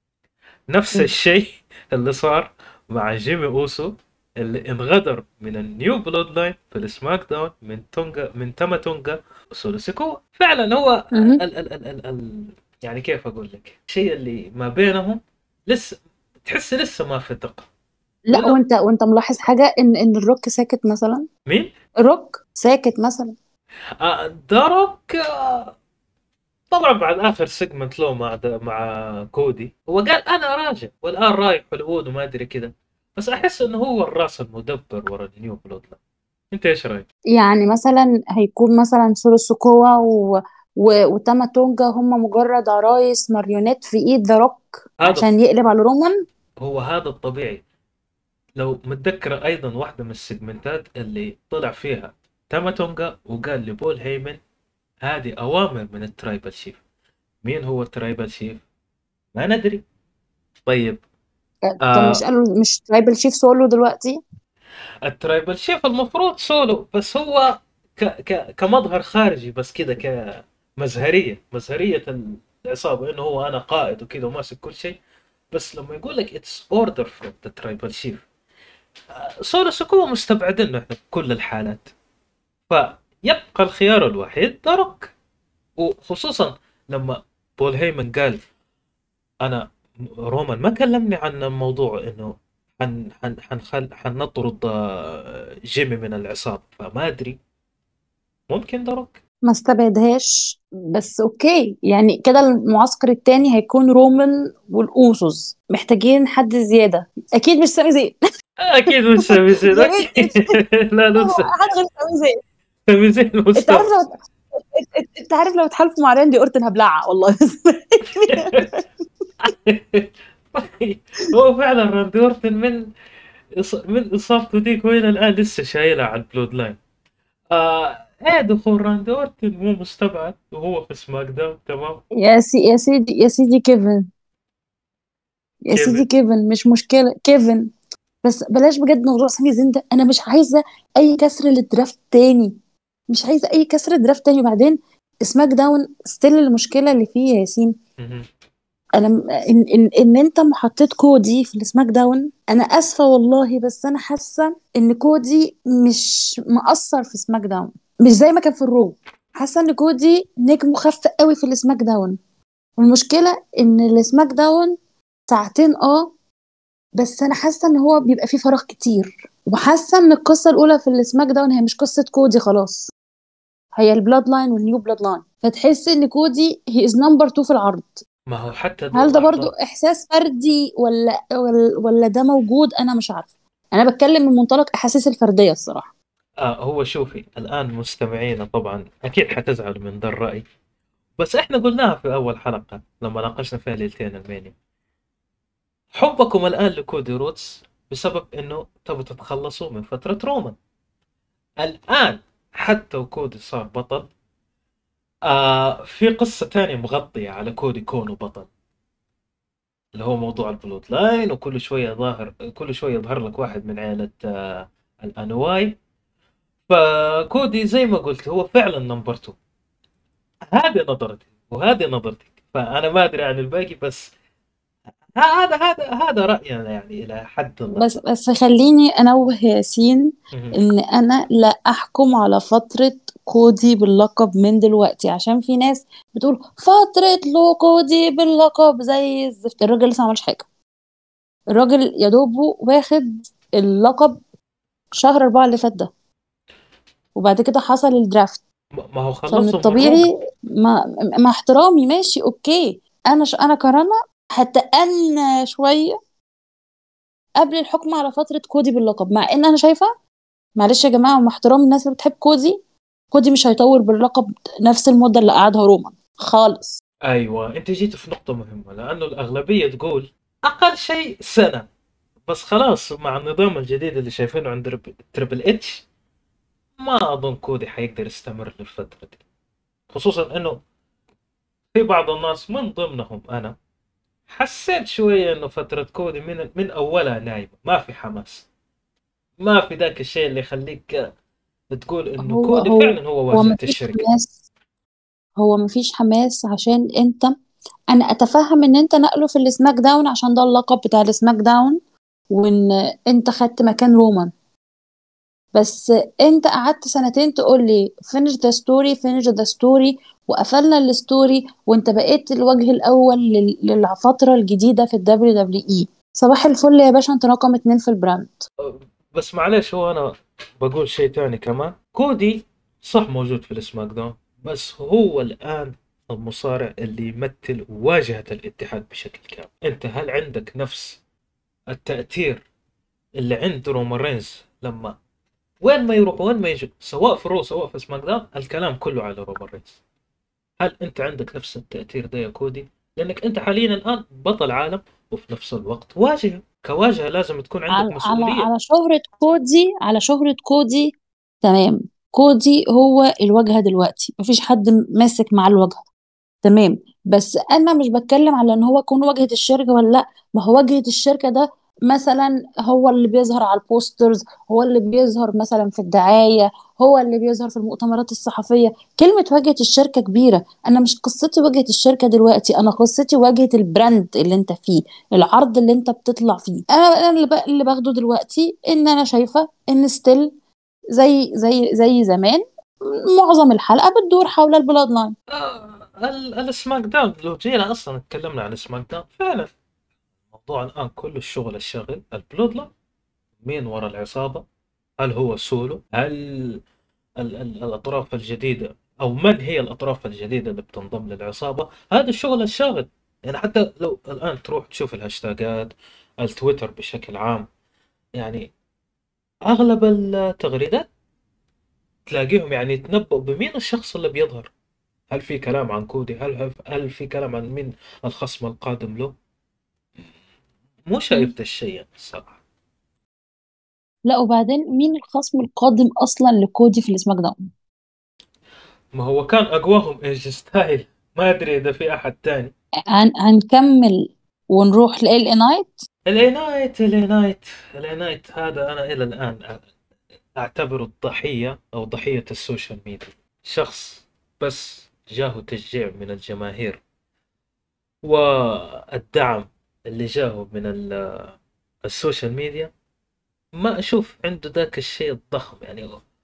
نفس م. الشيء اللي صار مع جيمي اوسو اللي انغدر من النيو بلود لاين في السماك داون من تونجا من تاما تونجا وسولو سيكوا فعلا هو مهم. ال ال ال ال ال يعني كيف اقول لك الشيء اللي ما بينهم لسه تحس لسه ما في ثقه لا ولا- وانت وانت ملاحظ حاجه ان ان الروك ساكت مثلا مين؟ روك ساكت مثلا آه داروك آه طبعا بعد اخر سيجمنت له مع دا مع كودي هو قال انا راجع والان رايح هوليوود وما ادري كذا بس احس انه هو الراس المدبر ورا النيو بلود لاين انت ايش رايك؟ يعني مثلا هيكون مثلا سورو سوكوا و... و... وتاما تونجا هم مجرد عرايس ماريونيت في ايد ذا روك هذا عشان يقلب على رومان هو هذا الطبيعي لو متذكرة أيضا واحدة من السيجمنتات اللي طلع فيها تاما تونجا وقال لبول هيمن هذه أوامر من الترايبال شيف مين هو الترايبال شيف؟ ما ندري طيب طب آه مش قالوا مش ترايبل شيف سولو دلوقتي الترايبال شيف المفروض سولو بس هو ك ك كمظهر خارجي بس كذا كمزهرية مزهرية العصابة إنه هو أنا قائد وكذا وماسك كل شيء بس لما يقول لك اتس اوردر فروم ذا ترايبال شيف سولو سكوا مستبعدينه احنا بكل الحالات فيبقى الخيار الوحيد داروك وخصوصا لما بول هيمن قال انا رومان ما كلمني عن موضوع انه حن حن حنخل حنطرد آه، جيمي من العصابة فما ادري ممكن دروك ما استبعدهاش بس اوكي يعني كده المعسكر التاني هيكون رومان والاوسوس محتاجين حد زيادة اكيد مش سامي زين اكيد مش سامي زين يا ريت أكيد. لا ننسى حد غير سامي زين سامي زين انت عارف مستوى لو انت عارف لو اتحالفوا مع راندي اورتن هبلعها والله هو فعلا راندي اورتن من إص- من اصابته ديك والى الان لسه شايلها على البلود لاين آه ايه دخول راندي اورتن مو مستبعد وهو في سماك داون تمام يا سي يا سيدي يا سيدي كيفن يا سيدي كيفن كيفن مش مشكلة كيفن بس بلاش بجد موضوع سامي زين ده انا مش عايزة اي كسر للدرافت تاني مش عايزة اي كسر درافت تاني وبعدين سماك داون ستيل المشكلة اللي فيه يا ياسين مهم. انا م- ان ان ان انت محطيت كودي في السماك داون انا اسفه والله بس انا حاسه ان كودي مش مأثر في سماك داون مش زي ما كان في الرو حاسه ان كودي نجمه خف قوي في السماك داون والمشكله ان السماك داون ساعتين اه بس انا حاسه ان هو بيبقى فيه فراغ كتير وحاسه ان القصه الاولى في السماك داون هي مش قصه كودي خلاص هي البلاد لاين والنيو بلاد لاين فتحس ان كودي هي از نمبر 2 في العرض ما هو حتى هل ده برضو لحظة احساس فردي ولا ولا, ولا ده موجود انا مش عارفه انا بتكلم من منطلق احاسيس الفرديه الصراحه آه هو شوفي الآن مستمعينا طبعا أكيد حتزعلوا من ذا الرأي بس إحنا قلناها في أول حلقة لما ناقشنا فيها ليلتين المانيا حبكم الآن لكودي روتس بسبب إنه تبوا تتخلصوا من فترة رومان الآن حتى وكودي صار بطل آه في قصة تانية مغطية على كودي كونه بطل اللي هو موضوع البلود لاين وكل شوية ظاهر كل شوية يظهر لك واحد من عيلة آه الأنواي فكودي زي ما قلت هو فعلا نمبر 2 هذه نظرتي وهذه نظرتك فأنا ما أدري عن الباقي بس هذا هذا هذا رأينا يعني إلى حد الله بس بس خليني انوه ياسين مهم. ان انا لا احكم على فتره كودي باللقب من دلوقتي عشان في ناس بتقول فتره له كودي باللقب زي الزفت الراجل لسه ما عملش حاجه الراجل يا دوبه واخد اللقب شهر أربعة اللي فات ده وبعد كده حصل الدرافت ما هو فمن خلصوا من رومان الطبيعي مع, مع احترامي ماشي اوكي انا ش... انا كرنا هتأنى شويه قبل الحكم على فتره كودي باللقب مع ان انا شايفه معلش يا جماعه ومع احترام الناس اللي بتحب كودي كودي مش هيطول باللقب نفس المده اللي قعدها رومان خالص ايوه انت جيت في نقطة مهمة لانه الاغلبية تقول اقل شيء سنة بس خلاص مع النظام الجديد اللي شايفينه عند رب- تريبل اتش ما اظن كودي حيقدر يستمر للفترة دي خصوصا انه في بعض الناس من ضمنهم انا حسيت شوية انه فترة كودي من من اولها نايمة ما في حماس ما في ذاك الشيء اللي يخليك تقول انه هو كودي هو فعلا هو هو واجهة مفيش الشركة حماس هو مفيش حماس عشان انت انا اتفهم ان انت نقله في السماك داون عشان ده اللقب بتاع السماك داون وان انت خدت مكان رومان بس انت قعدت سنتين تقول لي finish the story finish the story وقفلنا الستوري وانت بقيت الوجه الاول لل- للفتره الجديده في الدبليو دبليو اي صباح الفل يا باشا انت رقم اتنين في البراند بس معلش هو انا بقول شيء تاني كمان كودي صح موجود في السماك داون بس هو الان المصارع اللي يمثل واجهة الاتحاد بشكل كامل انت هل عندك نفس التأثير اللي عند رومان رينز لما وين ما يروح وين ما يجي سواء في رو سواء في سماك داون الكلام كله على رومان رينز هل انت عندك نفس التأثير ده يا كودي لانك انت حاليا الان بطل عالم وفي نفس الوقت واجهة كواجهة لازم تكون عندك على على مسؤولية على شهرة كودي على شهرة كودي تمام كودي هو الواجهة دلوقتي مفيش حد ماسك مع الواجهة تمام بس انا مش بتكلم على ان هو يكون واجهة الشركة ولا لا ما هو واجهة الشركة ده مثلا هو اللي بيظهر على البوسترز هو اللي بيظهر مثلا في الدعاية هو اللي بيظهر في المؤتمرات الصحفية كلمة واجهة الشركة كبيرة انا مش قصتي واجهة الشركة دلوقتي انا قصتي واجهة البراند اللي انت فيه العرض اللي انت بتطلع فيه انا أنا اللي, ب- اللي باخده دلوقتي ان انا شايفة ان ستيل زي زي زي زمان معظم الحلقة بتدور حول البلاد لاين آه، ال- السماك داون لو جينا اصلا اتكلمنا عن سماك داون فعلا الموضوع الآن كل الشغل الشغل البلود لاين مين ورا العصابة هل هو سولو هل ال ال الأطراف الجديدة أو من هي الأطراف الجديدة اللي بتنضم للعصابة هذا الشغل الشاغل يعني حتى لو الآن تروح تشوف الهاشتاجات التويتر بشكل عام يعني أغلب التغريدات تلاقيهم يعني يتنبؤوا بمين الشخص اللي بيظهر هل في كلام عن كودي هل هل في كلام عن مين الخصم القادم له مو شايف مم. ده الشيء يعني الصراحة لا وبعدين مين الخصم القادم اصلا لكودي في السماك داون ما هو كان أقواهم إيج ستايل ما أدري إذا في أحد تاني هن... هنكمل ونروح لال اي نايت الاي نايت الاي نايت الاي نايت هذا أنا إلى الآن أعتبره الضحية أو ضحية السوشيال ميديا شخص بس جاه تشجيع من الجماهير والدعم اللي جاه من ال- السوشيال ميديا ما أشوف عنده ذاك الشيء الضخم يعني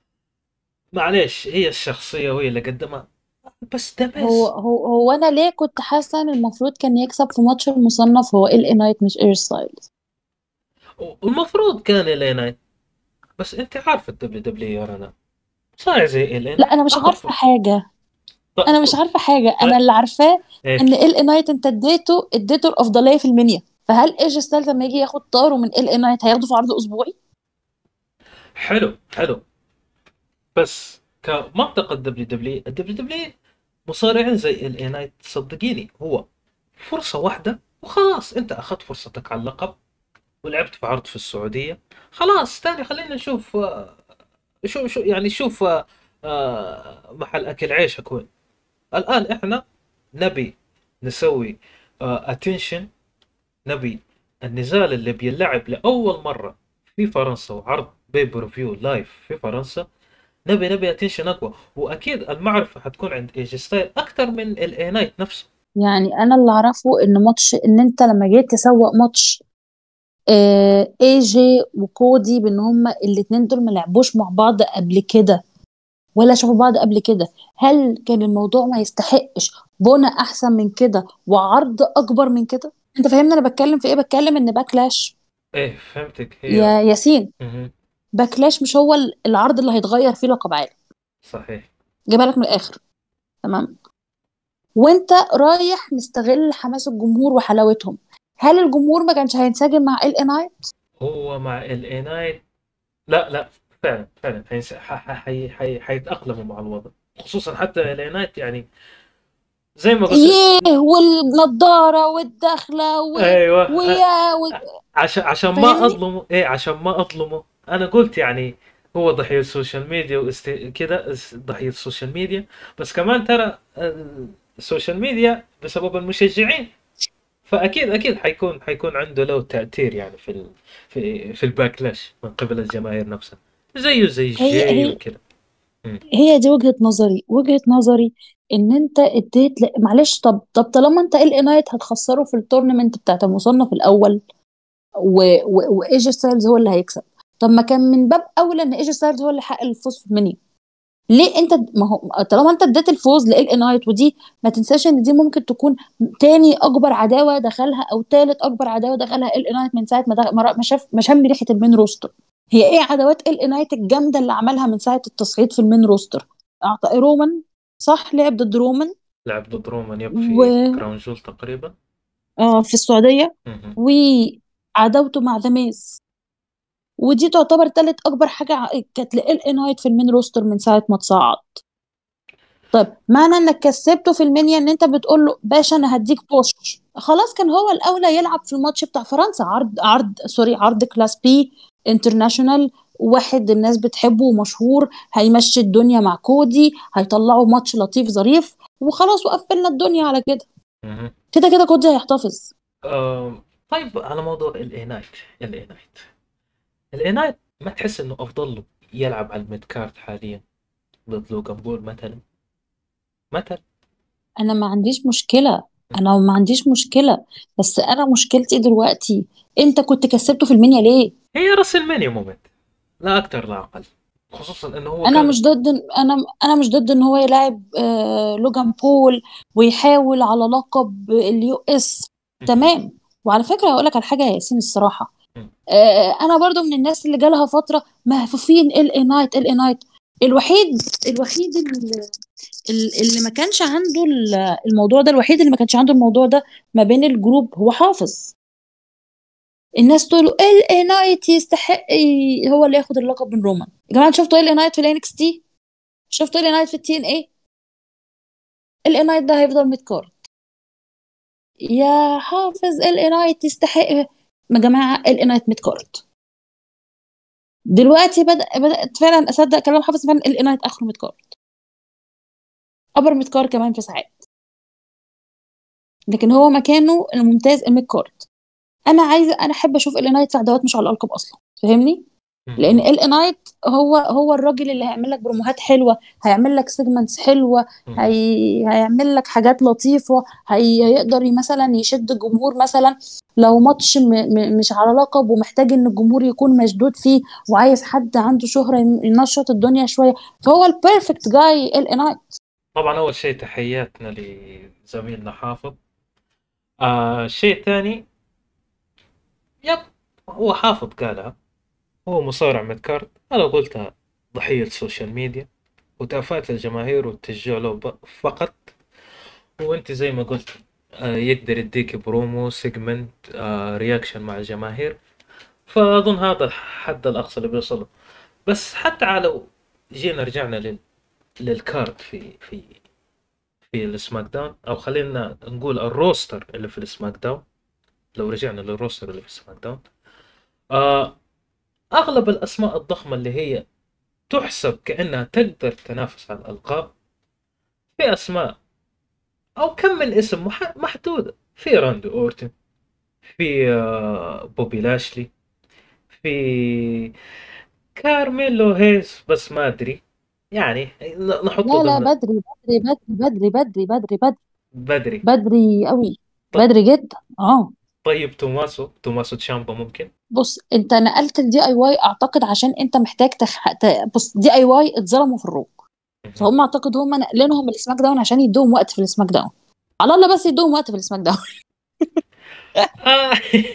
معليش هي الشخصية وهي اللي قدمها بس ده هو بس هو هو انا ليه كنت حاسه ان المفروض كان يكسب في ماتش المصنف هو ال اي نايت مش اير ستايلز والمفروض كان الاي نايت بس انت عارف الدبليو دبليو يا رنا صاير زي الاي لا انا مش عارفه حاجه انا مش عارفه حاجه انا اللي عارفاه إيه. ان ال اي نايت انت اديته اديته الافضليه في المنيا فهل ايج ستايلز لما يجي ياخد طاره من ال اي نايت هياخده في عرض اسبوعي حلو حلو بس كمنطقة دبليو دبليو الدبليو دبليو مصارعين زي الاي نايت صدقيني هو فرصة واحدة وخلاص انت اخذت فرصتك على اللقب ولعبت في عرض في السعودية خلاص تاني خلينا نشوف آه، شو شو يعني شوف آه، آه، محل اكل عيشك وين الان احنا نبي نسوي اتنشن نبي النزال اللي بيلعب لاول مره في فرنسا وعرض بيبر فيو لايف في فرنسا نبي نبي اتنشن اقوى واكيد المعرفه حتكون عند ايج ستايل اكثر من الاي نايت نفسه يعني انا اللي اعرفه ان ماتش ان انت لما جيت تسوق ماتش آه اي جي وكودي بان هما الاتنين دول ما لعبوش مع بعض قبل كده ولا شافوا بعض قبل كده هل كان الموضوع ما يستحقش بنى احسن من كده وعرض اكبر من كده انت فاهمني انا بتكلم في ايه بتكلم ان باكلاش ايه فهمتك هي يا ياسين مهم. باكلاش مش هو ال- العرض اللي هيتغير فيه لقب عالم صحيح جايبها لك من الاخر تمام وانت رايح مستغل حماس الجمهور وحلاوتهم هل الجمهور ما كانش هينسجم مع ال ان اي هو مع الاي نايت لا لا فعلا فعلا حينس- ح- ح- حي- حي- حيتاقلموا مع الوضع خصوصا حتى الاي نايت يعني زي ما قلت ياه والنضاره والدخله و... ايوه ويا و... عشان عشان ما فاهمني؟ اظلمه ايه عشان ما اظلمه انا قلت يعني هو ضحية السوشيال ميديا واست... كده اس- ضحية السوشيال ميديا بس كمان ترى ال- السوشيال ميديا بسبب المشجعين فاكيد اكيد حيكون حيكون عنده له تاثير يعني في ال... في في الباكلاش من قبل الجماهير نفسها زيه زي هي- جاي هي- وكده هي دي وجهة نظري وجهة نظري ان انت اديت ل... معلش طب طب طالما انت ال نايت هتخسره في التورنمنت بتاعت المصنف الاول و... و... وايجي ستايلز هو اللي هيكسب طب ما كان من باب اولى ان ايجي ستايلز هو اللي حقق الفوز في المنيا ليه انت ما هو طالما انت اديت الفوز لال نايت ودي ما تنساش ان دي ممكن تكون تاني اكبر عداوه دخلها او تالت اكبر عداوه دخلها ال نايت من ساعه ما دخل... ما شاف ما شم ريحه المين روستر هي ايه عداوات ال نايت الجامده اللي عملها من ساعه التصعيد في المين روستر اعطى رومان صح لعب ضد رومان لعب ضد رومان يب في و- كراون جول تقريبا اه في السعوديه مهم. وعداوته مع ذا ميز ودي تعتبر تالت اكبر حاجه ع- كانت لال نايت في المين روستر من ساعه ما اتصعد طيب معنى انك كسبته في المنيا ان انت بتقول له باشا انا هديك بوش خلاص كان هو الاولى يلعب في الماتش بتاع فرنسا عرض عرض سوري عرض كلاس بي انترناشونال واحد الناس بتحبه ومشهور هيمشي الدنيا مع كودي هيطلعوا ماتش لطيف ظريف وخلاص وقفلنا الدنيا على كده مهم. كده كده كودي هيحتفظ آم، طيب على موضوع الاي نايت الاي نايت الاي نايت ما تحس انه افضل له يلعب على الميد كارد حاليا ضد لوغان بول مثلا مثلا انا ما عنديش مشكله انا ما عنديش مشكله بس انا مشكلتي دلوقتي انت كنت كسبته في المنيا ليه هي راس المانيا مومنت لا اكثر لا اقل خصوصا انه هو انا كان مش ضد انا انا مش ضد ان هو يلاعب آه لوجان بول ويحاول على لقب اليو اس تمام وعلى فكره هقول لك على حاجه يا ياسين الصراحه مم. آه انا برضو من الناس اللي جالها فتره مهفوفين ال اي نايت ال اي نايت الوحيد الوحيد اللي, اللي ما كانش عنده ال- الموضوع ده الوحيد اللي ما كانش عنده الموضوع ده ما بين الجروب هو حافظ الناس تقول ال اي نايت يستحق ي- هو اللي ياخد اللقب من رومان يا جماعه انتوا شفتوا ال اي نايت في الانكس تي شفتوا ال اي نايت في التي ان اي ال اي نايت ده هيفضل ميد كارد يا حافظ ال اي نايت يستحق يا جماعه ال اي نايت ميد كارد دلوقتي بدأ بدأت فعلا أصدق كلام حافظ فعلا ال اي نايت آخره ميد كارد أبر ميد كارد كمان في ساعات لكن هو مكانه الممتاز الميد كارد أنا عايزة أنا أحب أشوف ال اي نايت في عداوات مش على الألقاب أصلا فاهمني؟ لان ال اي نايت هو هو الراجل اللي هيعمل لك بروموهات حلوه هيعمل لك سيجمنتس حلوه مم. هي... هيعمل لك حاجات لطيفه هي... هيقدر ي- مثلا يشد الجمهور مثلا لو ماتش م... م... مش على لقب ومحتاج ان الجمهور يكون مشدود فيه وعايز حد عنده شهره ين- ينشط الدنيا شويه فهو البيرفكت جاي ال اي نايت طبعا أول شيء تحياتنا لزميلنا حافظ آه شيء ثاني يب هو حافظ قالها هو مصارع متكارد أنا قلتها ضحية السوشيال ميديا وتأفات الجماهير والتشجيع له ب- فقط وانت زي ما قلت آه، يقدر يديك برومو سيجمنت آه، رياكشن مع الجماهير فأظن هذا الحد الأقصى اللي بيوصله بس حتى على جينا رجعنا لل... للكارد في في في السماك داون أو خلينا نقول الروستر اللي في السماك داون لو رجعنا للروستر اللي في السماك داون آه أغلب الأسماء الضخمة اللي هي تحسب كأنها تقدر تنافس على الألقاب في أسماء أو كم من اسم مح- محدودة في راندي أورتن في آه، بوبي لاشلي في كارميلو هيز بس ما أدري يعني ن- نحطه لا لا ضمن بدري بدري بدري بدري بدري بدري بدري بدري بدري قوي طيب. بدري جدا اه طيب توماسو توماسو تشامبا ممكن بص انت نقلت الدي اي واي اعتقد عشان انت محتاج تخ... ت... بص دي اي واي اتظلموا في الروك فهم اعتقد هم نقلينهم السماك داون عشان يدوهم وقت في السماك داون على الله بس يدوهم وقت في السماك داون آه،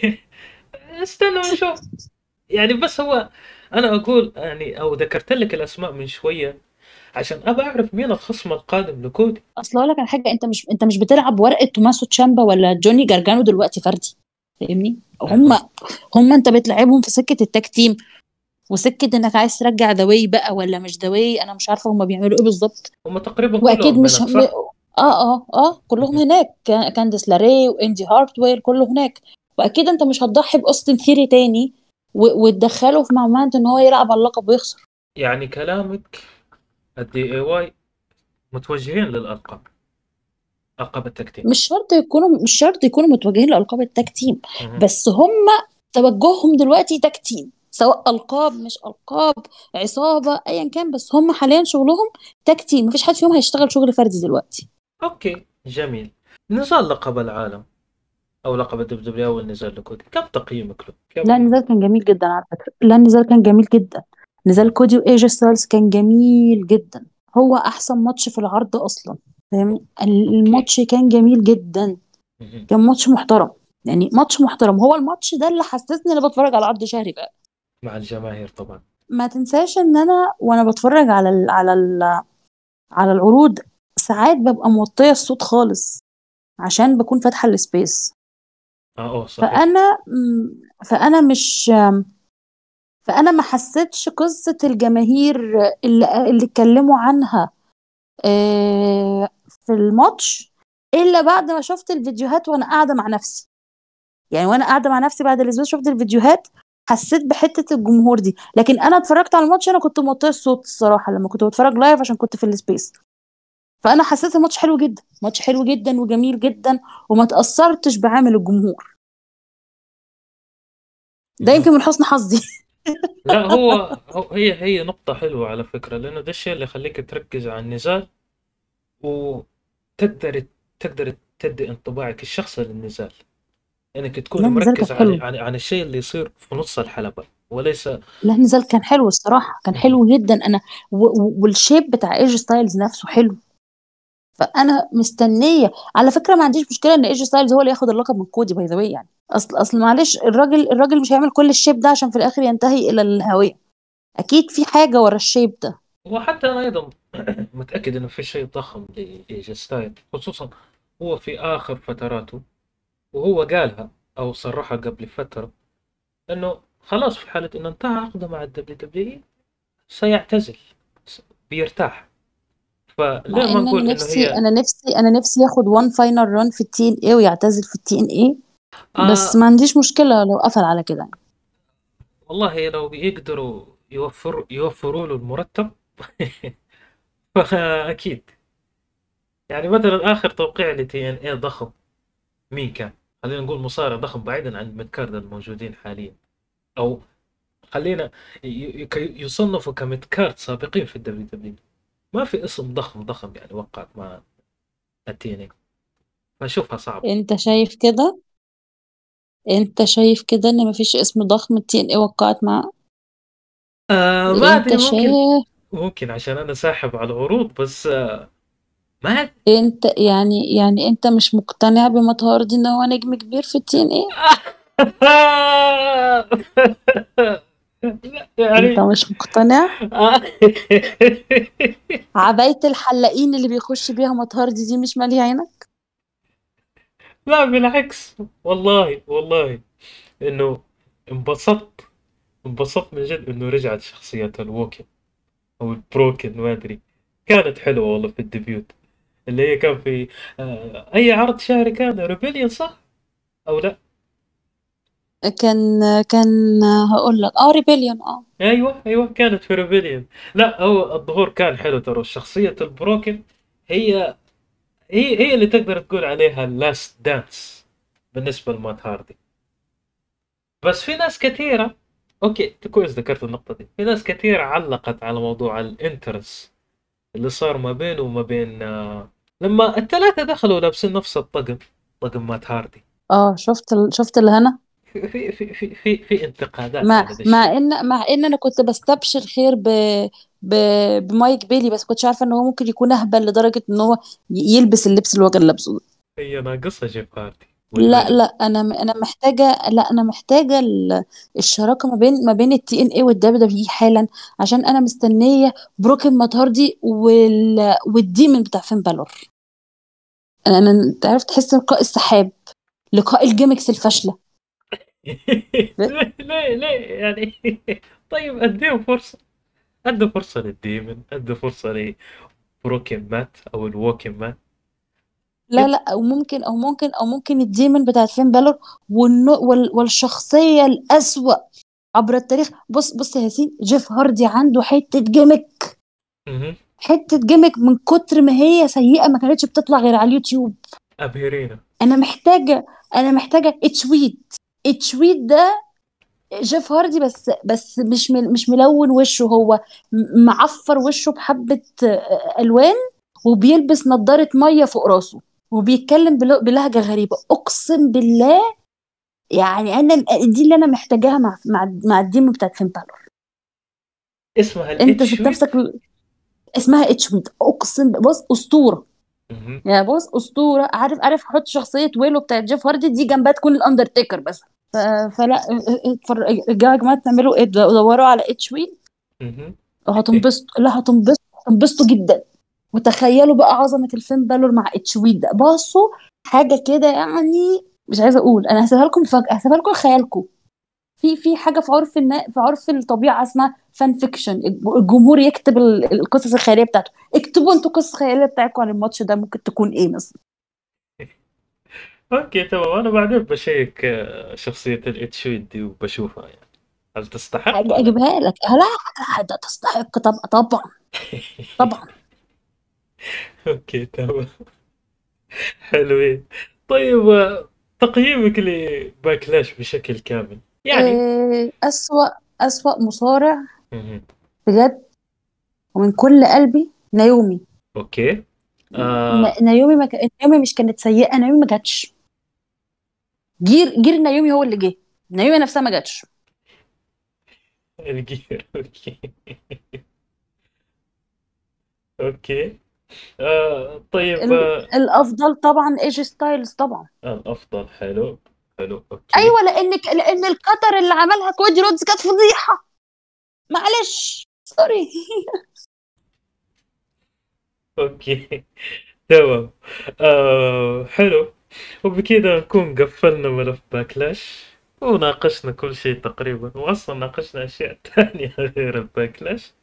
استنى ونشوف يعني بس هو انا اقول يعني او ذكرت لك الاسماء من شويه عشان ابى اعرف مين الخصم القادم لكودي اصل اقول لك على حاجه انت مش انت مش بتلعب ورقه توماسو تشامبا ولا جوني جارجانو دلوقتي فردي فاهمني هم هم انت بتلعبهم في سكه التاك تيم وسكه انك عايز ترجع ذوي بقى ولا مش ذوي انا مش عارفه هم بيعملوا ايه بالظبط هم تقريبا واكيد كلهم مش هناك م... صح؟ اه اه اه كلهم هناك كا- كانديس لاري واندي هارتوير كله هناك واكيد انت مش هتضحي باوستن ثيري تاني و... وتدخله في معمعة ان هو يلعب على اللقب ويخسر يعني كلامك الدي اي واي متوجهين للالقاب القاب التكتيك مش شرط يكونوا مش شرط يكونوا متوجهين لالقاب التاك تيم مهم. بس هم توجههم دلوقتي تاك تيم سواء القاب مش القاب عصابه ايا كان بس هم حاليا شغلهم تاك تيم مفيش حد فيهم هيشتغل شغل فردي دلوقتي اوكي جميل نزال لقب العالم او لقب الدب دبليو اول نزال لكودي كم تقييمك له؟ كم لا النزال كان جميل جدا على فكره لا النزال كان جميل جدا نزال كودي وايجي ستايلز كان جميل جدا هو احسن ماتش في العرض اصلا فاهم الماتش كان جميل جدا مهم. كان ماتش محترم يعني ماتش محترم هو الماتش ده اللي حسسني اني بتفرج على عرض شهري بقى مع الجماهير طبعا ما تنساش ان انا وانا بتفرج على ال على ال على العروض ساعات ببقى موطيه الصوت خالص عشان بكون فاتحه السبيس اه اوه صحيح فانا م- فانا مش فانا ما حسيتش قصه الجماهير اللي اللي اتكلموا عنها آه، في الماتش الا بعد ما شفت الفيديوهات وانا قاعده مع نفسي يعني وانا قاعده مع نفسي بعد الاسبوع شفت الفيديوهات حسيت بحته الجمهور دي لكن انا اتفرجت على الماتش انا كنت موطيه الصوت الصراحه لما كنت بتفرج لايف عشان كنت في السبيس فانا حسيت الماتش حلو جدا ماتش حلو جدا وجميل جدا وما تاثرتش بعامل الجمهور ده مهم. يمكن من حسن حظي لا هو هو- هي هي نقطة حلوة على فكرة لأنه ده الشيء اللي يخليك تركز على النزال وتقدر تقدر تدي انطباعك الشخصي للنزال انك تكون لا النزال مركز كان عن حلو عن, عن الشيء اللي يصير في نص الحلبة وليس لا النزال كان حلو الصراحه كان حلو جدا انا و- و- والشيب بتاع ايج ستايلز نفسه حلو فانا مستنيه على فكره ما عنديش مشكله ان ايج ستايلز هو اللي ياخد اللقب من كودي باي ذا واي يعني اصل اصل معلش الراجل الراجل مش هيعمل كل الشيب ده عشان في الاخر ينتهي الى الهوية اكيد في حاجة ورا الشيب ده وحتى انا ايضا متاكد انه في شيء ضخم لايجي ستايل خصوصا هو في اخر فتراته وهو قالها او صرحها قبل فتره انه خلاص في حاله انه انتهى عقده مع الدبليو دبليو سيعتزل بيرتاح مع فليه ما ان نقول انا انه نفسي هي انا نفسي انا نفسي ياخد وان فاينل ران في التي ان اي ويعتزل في التي ان اي بس آه ما عنديش مشكلة لو قفل على كده يعني. والله لو يقدروا يوفر يوفروا له المرتب فاكيد يعني مثلا اخر توقيع لتي ان اي ضخم مين كان؟ خلينا نقول مصارع ضخم بعيدا عن الميدكارد الموجودين حاليا او خلينا ي- ي- يصنفوا كميدكارد سابقين في الدبليو دبليو ما في اسم ضخم ضخم يعني وقعت مع التي ان اي فاشوفها صعبة انت شايف كده انت شايف كده ان مفيش اسم ضخم التي ان اي وقعت معاه آه ما انت ادري ممكن شايف ممكن عشان انا ساحب على العروض بس آه ما أدري. انت يعني يعني انت مش مقتنع بمات هاردي ان هو نجم كبير في التي ان اي لا انت يعني مش مقتنع آه. عباية الحلاقين اللي بيخش بيها مات هاردي دي مش مالية عينك لا بالعكس والله والله انه انبسطت انبسطت من جد انه رجعت شخصية الووكن او البروكن ما ادري كانت حلوة والله في الديبيوت اللي هي كان في آه اي عرض شهري كان ريبيليون صح او لا كان كان هقول لك اه ريبيليون اه ايوه ايوه كانت في ريبيليون لا هو الظهور كان حلو ترى شخصية البروكن هي هي هي اللي تقدر تقول عليها اللاست دانس بالنسبة لمات هاردي بس في ناس كثيرة اوكي كويس ذكرت النقطة دي في ناس كثيرة علقت على موضوع الانترس اللي صار ما بينه وما بين آه، لما الثلاثة دخلوا لابسين نفس الطقم طقم مات هاردي اه شفت ال... شفت الهنا في في في في في, في انتقادات مع على ذا مع الشيء ان مع ان انا كنت بستبشر خير ب... ب... بمايك بيلي بس كنتش عارفه ان هو ممكن يكون اهبل لدرجه ان هو ي- يلبس اللبس اللي هو كان لابسه ده. هي ناقصها جيف هاردي لا والبيلي لا انا انا محتاجه لا انا محتاجه ال- الشراكه ما بين ما بين التي ان اي والدبليو دبليو حالا عشان انا مستنيه بروكن ماتاردي وال... والديمن بتاع فين بالور انا انا انت عارف تحس لقاء السحاب لقاء الجيمكس الفاشله ليه ليه ليه يعني طيب اديهم فرصة ادوا فرصة للديمن ادوا فرصة لبروكن مات او الووكن مات لا لا او ممكن او ممكن او ممكن الديمن بتاعت فين بالور والنو وال... والشخصيه الاسوأ عبر التاريخ بص بص يا ياسين جيف هاردي عنده حته جيمك مهم. حته جيمك من كتر ما هي سيئه ما كانتش بتطلع غير على اليوتيوب ابهرينا انا محتاجه انا محتاجه اتشويت اتشويت ده جيف هاردي بس بس مش مل مش ملون وشه هو م- معفر وشه بحبه آه، الوان وبيلبس نظاره ميه فوق راسه وبيتكلم بل- بلهجه غريبه اقسم بالله يعني انا دي اللي انا محتاجاها مع مع مع الديمو بتاعت فين بالور اسمها انت ذات الاتشويت نفسك اسمها اتشويت اقسم ب- بص اسطوره مهم. يا بص اسطوره عارف عارف حط شخصيه ويلو بتاعت جيف هاردي دي جنبها تكون الاندرتيكر بس ف... فلا اتفرج- ارجعوا يا جماعه تعملوا ايه دوروا على اتشويت مهم. هتنبسطوا لا هتنبسطوا هتنبسطوا جدا وتخيلوا بقى عظمه الفين بالور مع اتشويت ده بصوا حاجه كده يعني مش عايزه اقول انا هسيبها لكم فجاه هسيبها لكم لخيالكم في في حاجه في عرف النا... في عرف الطبيعه اسمها فان فيكشن الجمهور يكتب ال- القصص الخياليه بتاعته اكتبوا انتوا القصص الخياليه بتاعتكم عن الماتش ده ممكن تكون ايه مثلا اوكي تمام انا بعدين بشيك آه، شخصية الاتشويت دي وبشوفها يعني هل تستحق أج- ولا لا اجيبها لك لا لا ده تستحق طبعا طبعا طبعا اوكي تمام حلوين طيب آه، تقييمك لباكلاش بشكل كامل يعني إيه، اسوأ اسوأ مصارع مهم. بجد ومن كل قلبي نايومي اوكي آه ن- نايومي ما ك... نايومي مش كانت سيئه نايومي ما جاتش جير جير نايومي هو اللي جه نايومي نفسها ما جاتش الجير اوكي اوكي آه طيب ال... آه الافضل طبعا ايجي ستايلز طبعا الافضل حلو حلو أوكي ايوه لان لان القطر اللي عملها كودي رودز كانت فضيحه معلش سوري أوكي تمام آه حلو وبكذا نكون قفلنا ملف باكلاش وناقشنا كل شيء تقريبا وأصلا ناقشنا أشياء تانية غير الباكلاش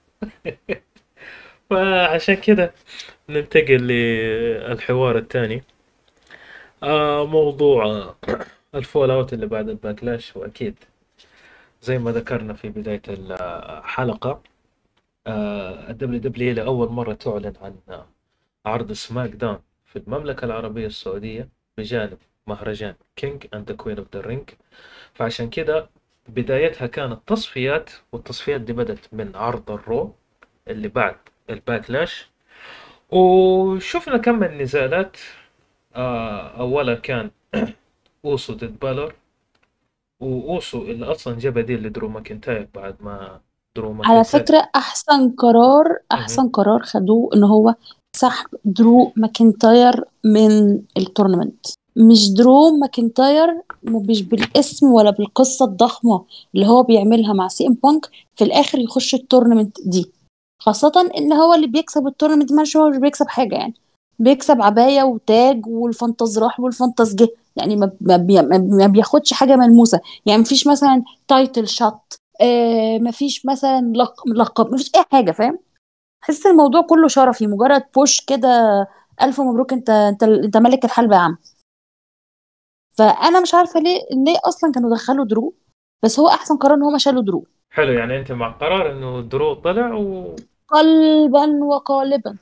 فعشان كذا ننتقل للحوار الثاني آه موضوع الفول اوت اللي بعد الباكلاش واكيد زي ما ذكرنا في بداية الحلقة الدبليو دبليو لأول مرة تعلن عن عرض سماك داون في المملكة العربية السعودية بجانب مهرجان كينج اند ذا كوين اوف ذا رينج فعشان كذا بدايتها كانت تصفيات والتصفيات دي بدت من عرض الرو اللي بعد الباكلاش وشفنا كم من نزالات آه أولها كان أوسو ضد بالور وأوسو اللي أصلا جاب بديل لدرو ماكنتاير بعد ما درو على ماكنتاير فكرة أحسن قرار مهم. أحسن قرار خدوه إن هو سحب درو ماكنتاير من التورنمنت مش درو ماكنتاير مش بالاسم ولا بالقصة الضخمة اللي هو بيعملها مع سي ام بانك في الآخر يخش التورنمنت دي خاصة إن هو اللي بيكسب التورنمنت مش هو مش بيكسب حاجة يعني بيكسب عباية وتاج والفانتاز راح والفانتاز جه يعني ما ما بي- ما- ما بياخدش حاجة ملموسة يعني مفيش مثلا تايتل شوت آه مفيش مثلا لق- لقب مفيش اي حاجه فاهم حس الموضوع كله شرفي مجرد بوش كده الف مبروك انت انت انت ملك الحلبة يا عم فانا مش عارفه ليه ليه اصلا كانوا دخلوا درو بس هو احسن قرار ان هم شالوا درو حلو يعني أنت مع قرار إنه درو طلع وحلو قلبا وقالبا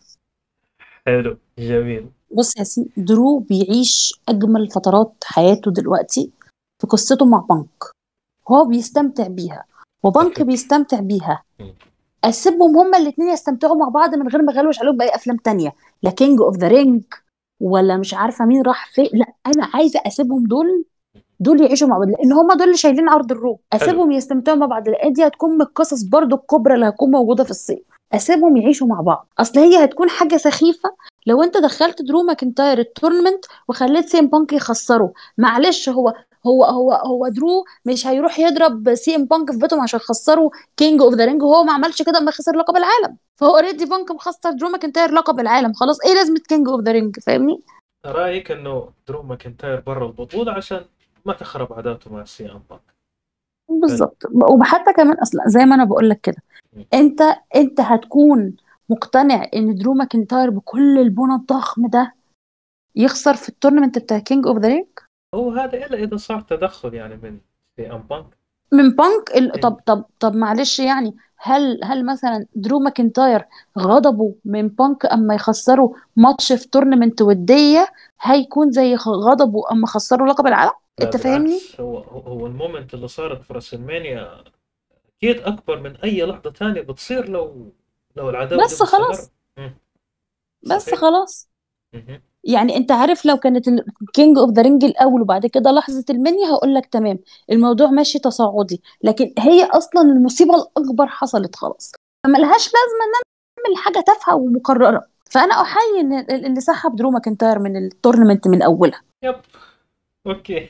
جميل بص يا ياسين درو بيعيش اجمل فترات حياته دلوقتي في قصته مع بانك هو بيستمتع بيها وبانك أتفق بيستمتع بيها مم. اسيبهم هما الاثنين يستمتعوا مع بعض من غير ما اغلوش عليهم باي افلام تانية لا كينج اوف ذا رينج ولا مش عارفه مين راح فين لا انا عايزه اسيبهم دول دول يعيشوا مع بعض لان هما دول اللي شايلين عرض الرو حلو اسيبهم يستمتعوا مع بعض لان دي هتكون من القصص برضو الكبرى اللي هتكون موجوده في الصيف اسيبهم يعيشوا مع بعض اصل هي هتكون حاجه سخيفه لو انت دخلت درو ماكنتاير التورنمنت وخليت سي ام بانك يخسره معلش هو هو هو هو درو مش هيروح يضرب سي ام بانك في بيتهم عشان يخسروا كينج اوف ذا رينج وهو ما عملش كده اما خسر لقب العالم فهو اوريدي بانك مخسر درو ماكنتاير لقب العالم خلاص ايه لازمه كينج اوف ذا رينج فاهمني رأيك إنه درو ماكنتاير برا البطولة عشان ما تخرب عاداته مع سي ام بانك حلو بالظبط وحتى كمان اصلا زي ما انا بقول لك كده مم. انت انت هتكون مقتنع ان درو ماكنتاير بكل البنى الضخم ده يخسر في التورنمنت بتاع كينج اوف ذا رينج هو هذا إلا إذا صار تدخل يعني من سي ام بانك من بانك ال... إيه. طب طب طب معلش يعني هل هل مثلا درو ماكنتاير غضبه من بانك اما يخسروا ماتش في تورنمنت ودية هيكون زي خ- غضبه اما خسروا لقب العالم لا انت فاهمني بالعكس هو هو هو المومنت اللي صارت في راسلمانيا أكيد أكبر من أي لحظة تانية بتصير لو لو العداوة دي بس مستمرة خلاص مم. بس صحيح خلاص مهم. يعني انت عارف لو كانت الكينج اوف ذا رينج الاول وبعد كده لحظه المنيا هقول لك تمام الموضوع ماشي تصاعدي لكن هي اصلا المصيبه الاكبر حصلت خلاص فملهاش لازمه ان انا اعمل حاجه تافهه ومكرره فانا احيي ان ال- اللي سحب درو ماكنتاير من التورنمنت من اولها يب أوكي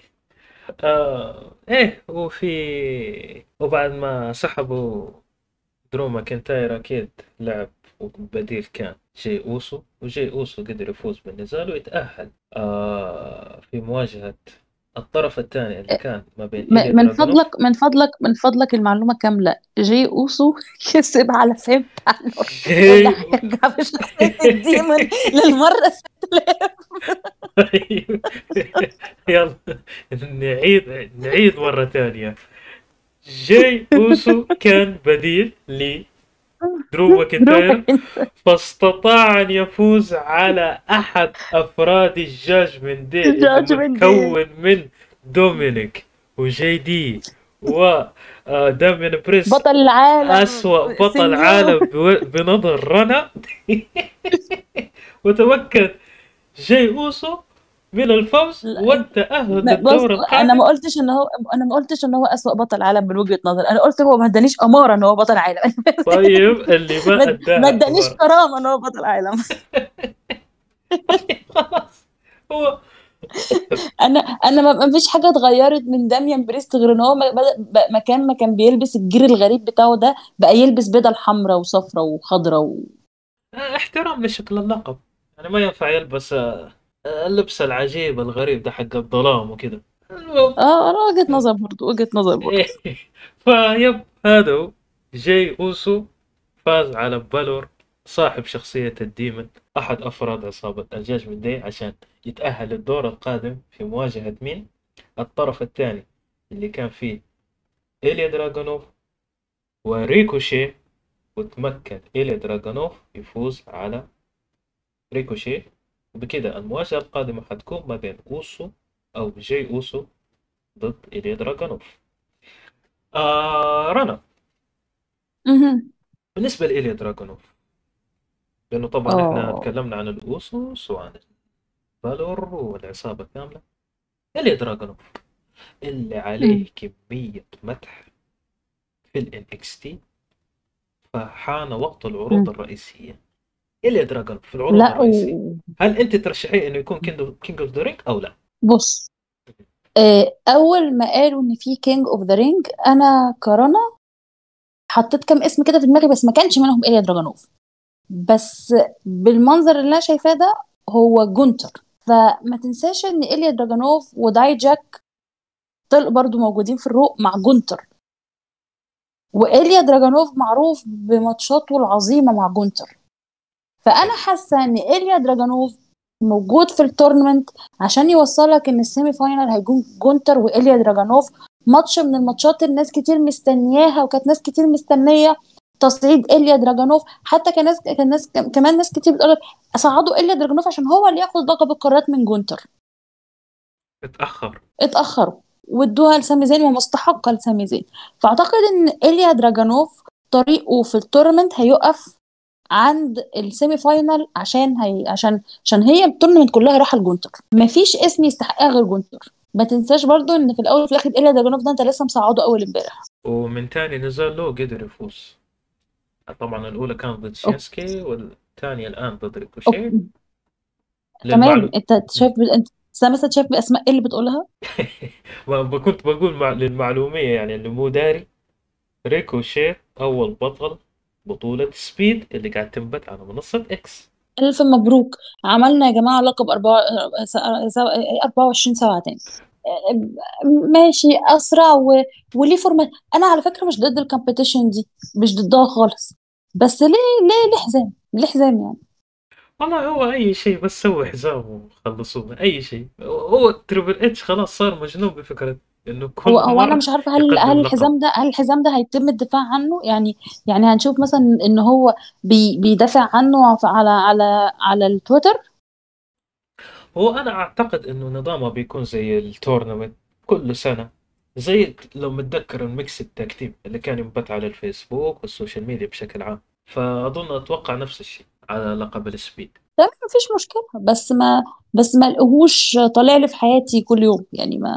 آه إيه وفي وبعد ما سحبوا درو ماكنتاير أكيد لعب وبديل كان جي أوسو وجي أوسو قدر يفوز بالنزال ويتأهل آه في مواجهة الطرف الثاني اللي كان ما بين إيليا م- من دراجونوف فضلك من فضلك من فضلك المعلومه كامله جي اوسو كسب على فين بالور اللي جي هيرجع بشخصيه الديمون للمره طيب يلا نعيد نعيد مرة ثانية جاي أوسو كان بديل لدرو درو ماكنتاير ماكنتاير فاستطاع أن يفوز على أحد أفراد الجاجمنت دي اللي جادجمنت دي متكون من دومينيك وجي دي ودامين بريس بطل العالم أسوأ بطل سينيور عالم بو- بنظر رنا وتمكن جاي أوسو من الفوز لا والتأهل ما- بص للدور انا القادم ما قلتش ان هو انا ما قلتش ان هو اسوأ بطل عالم من وجهة نظر انا قلت هو ما ادانيش اماره ان هو بطل عالم طيب اللي ما ما ما أداها ادانيش أمارة كرامه ان هو بطل عالم خلاص هو انا انا ما ما فيش حاجه اتغيرت من داميان بريست غير ان هو ما- بدأ ب- مكان ما كان بيلبس الجير الغريب بتاعه ده بقى يلبس بدل حمراء وصفراء وخضراء و... آه، احترام لشكل اللقب يعني ما ينفع يلبس آه، آه، اللبس العجيب الغريب ده حق الظلام وكذا المهم اه انا وجهه نظر برضو وجهه نظر برضو إيه فيب هذا هو جاي أوسو فاز على بالور صاحب شخصية الديمن أحد أفراد عصابة الجاجمنت داي عشان يتأهل للدور القادم في مواجهة مين؟ الطرف الثاني اللي كان فيه إيليا دراغونوف وريكوشي وتمكن إيليا دراغونوف يفوز على ريكوشي وبكده المواجهة القادمة حتكون ما بين أوسو أو جاي أوسو ضد إيليا دراغونوف آه رنا مهم. بالنسبة لإيليا دراغونوف لأنه طبعا إحنا اه تكلمنا عن الأوسوس وعن الفالور والعصابة كاملة إيليا دراغونوف اللي عليه مم. كمية مدح في ال NXT فحان وقت العروض مم. الرئيسية إيليا دراغونوف في العروض لا الرئيسية و... هل أنت ترشحيه إنه يكون كينج أوف ذا رينج أو لا؟ بص آه، اول ما قالوا ان في كينج اوف ذا رينج انا كرنا حطيت كام اسم كده في دماغي بس ما كانش منهم ايليا دراجونوف بس بالمنظر اللي انا شايفاه ده هو جونتر فما تنساش ان ايليا دراجونوف وداي جاك طلق برضو موجودين في الرو مع جونتر وايليا دراجونوف معروف بماتشاته العظيمه مع جونتر فانا حاسه ان ايليا دراجونوف موجود في التورنمنت عشان يوصلك ان السيمي فاينال هيكون جونتر وايليا دراجونوف ماتش من الماتشات الناس كتير مستنياها وكانت ناس كتير مستنيه تصعيد ايليا دراجونوف حتى كان ناس كان ناس كمان ناس كتير بتقول لك صعدوا ايليا دراجونوف عشان هو اللي ياخد لقب القارات من جونتر اتأخر اتاخروا وادوها لسامي زين ومستحقه لسامي زين فاعتقد ان ايليا دراجونوف طريقه في التورنمنت هيقف عند السيمي فاينال عشان هي عشان عشان هي التورنمنت كلها رايحه لجونتر مفيش اسم يستحقها غير جونتر ما تنساش برضو ان في الاول وفي الاخر ايليا دراجونوف ده انت لسه مساعده اول امبارح ومن تاني نزال له قدر يفوز طبعا الأولى كانت ضد شينسكي والثانية الآن ضد ريكوشي أوكي. للمعلو... تمام انت شايف انت مثلا شايف باسماء ايه اللي بتقولها ما كنت بقول مع... للمعلومية يعني اللي مو داري ريكوشي أول بطل بطولة سبيد اللي قاعد تنبت على منصة إكس الف مبروك عملنا يا جماعه لقب 24 ساعه تاني ماشي اسرع و... وليه فورمات انا على فكره مش ضد الكومبيتيشن دي مش ضدها خالص بس ليه ليه ليه حزام ليه حزام يعني والله هو أي شيء بس سوي حزام وخلصوه أي شيء هو تريبل اتش خلاص صار مجنون بفكرة إنه كل هو هو انا مرة مش عارفه هل يقدم هل لقب الحزام ده هل الحزام ده هيتم الدفاع عنه يعني يعني هنشوف مثلا ان هو بي بيدافع عنه على على على التويتر هو أنا أعتقد إنه نظامه بيكون زي التورنمنت كل سنة زي لو متذكر الميكس التكتيم اللي كان ينبث على الفيسبوك والسوشيال ميديا بشكل عام فأظن أتوقع نفس الشيء على لقب السبيد تمام مفيش مشكله بس ما بس ما لقيهوش طالع لي في حياتي كل يوم يعني ما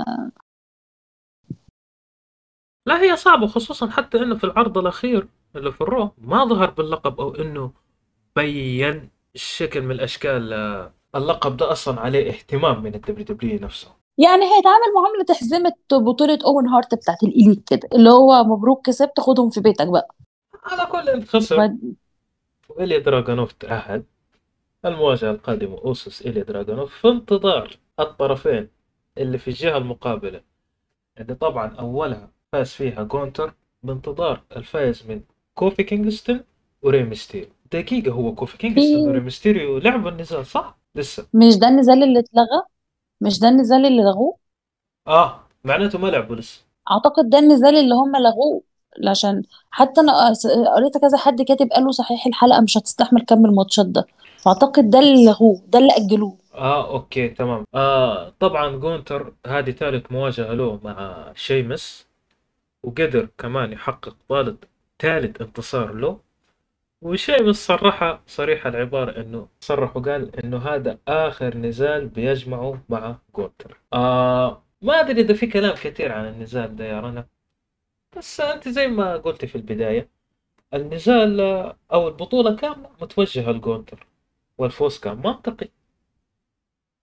لا هي صعبة خصوصا حتى إنه في العرض الأخير اللي في الرو ما ظهر باللقب أو إنه بين شكل من الأشكال آه، اللقب ده أصلا عليه اهتمام من الدبليو دبليو نفسه يعني هيتعامل معامله حزمه بطوله اوين هارت بتاعت الاليت كده اللي هو مبروك كسبت خدهم في بيتك بقى على كل خسر بعد- وإليا دراغونوف تأهل المواجهة القادمة أوسوس إليا دراغونوف في انتظار الطرفين اللي في الجهة المقابلة اللي طبعا أولها فاز فيها جونتر بانتظار الفائز من كوفي كينغستون وري ميستيريو دقيقة هو كوفي كينغستون وري في ميستيريو لعبوا النزال صح؟ لسه مش ده النزال اللي اتلغى مش ده النزال اللي لغوه آه معناته ما لعبوا لسه اعتقد ده النزال اللي هم لغوه عشان حتى انا قريت كذا حد كاتب قالوا صحيح الحلقه مش هتستحمل كم الماتشات ده فاعتقد ده اللي لغوه ده اللي اجلوه آه أوكي تمام آه طبعا جونتر هذه ثالث مواجهة له مع شيمس وقدر كمان يحقق ثالث ثالث انتصار له وشيمس صرح صريح العبارة انه صرح وقال انه هذا اخر نزال بيجمعه مع جونتر آه ما ادري اذا في كلام كثير عن النزال ده يا رنا بس انت زي ما قلت في البداية النزال آه، او البطولة كاملة متوجهة لجونتر والفوز كان منطقي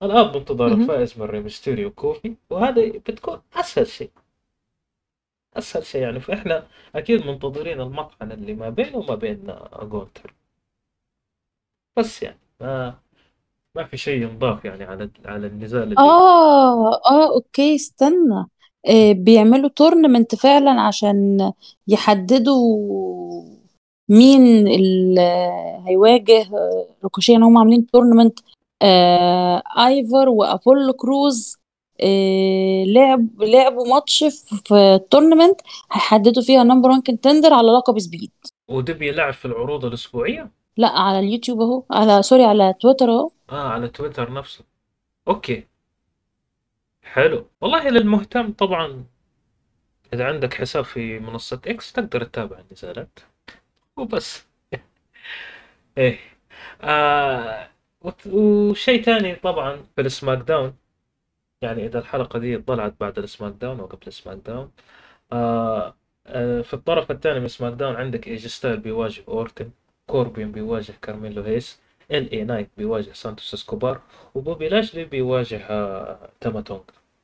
الآن منتظر مهم. الفائز من ريمستيريو كوفي وهذا بتكون أسهل شيء أسهل شيء يعني فإحنا أكيد منتظرين المطحنة اللي ما بينه وما بين جونتر بس يعني ما ما في شيء ينضاف يعني على على النزال اللي اه اه اوكي استنى آه بيعملوا تورنمنت فعلا عشان يحددوا مين اللي هيواجه آه، روكوشي يعني هم عاملين تورنمنت آه ايفر وابولو كروز آه لعب لعبوا ماتش في في التورنمنت هيحددوا فيها نمبر 1 كونتندر على لقب سبيد وده بيلعب في العروض الأسبوعية لا على اليوتيوب اهو على سوري على تويتر اهو آه على تويتر نفسه أوكي حلو والله للمهتم طبعا إذا عندك حساب في منصة إكس تقدر تتابع النزالات وبس إيه آه وت- وشيء تاني طبعا في السماك داون يعني إذا الحلقة دي طلعت بعد السماك داون أو قبل السماك داون آه آه في الطرف الثاني من سماك داون عندك ايجي ستايل بيواجه اورتن كوربين بيواجه كارميلو هيس ال اي نايت بيواجه سانتوس اسكوبار وبوبي لاشلي بيواجه آه تاماتونج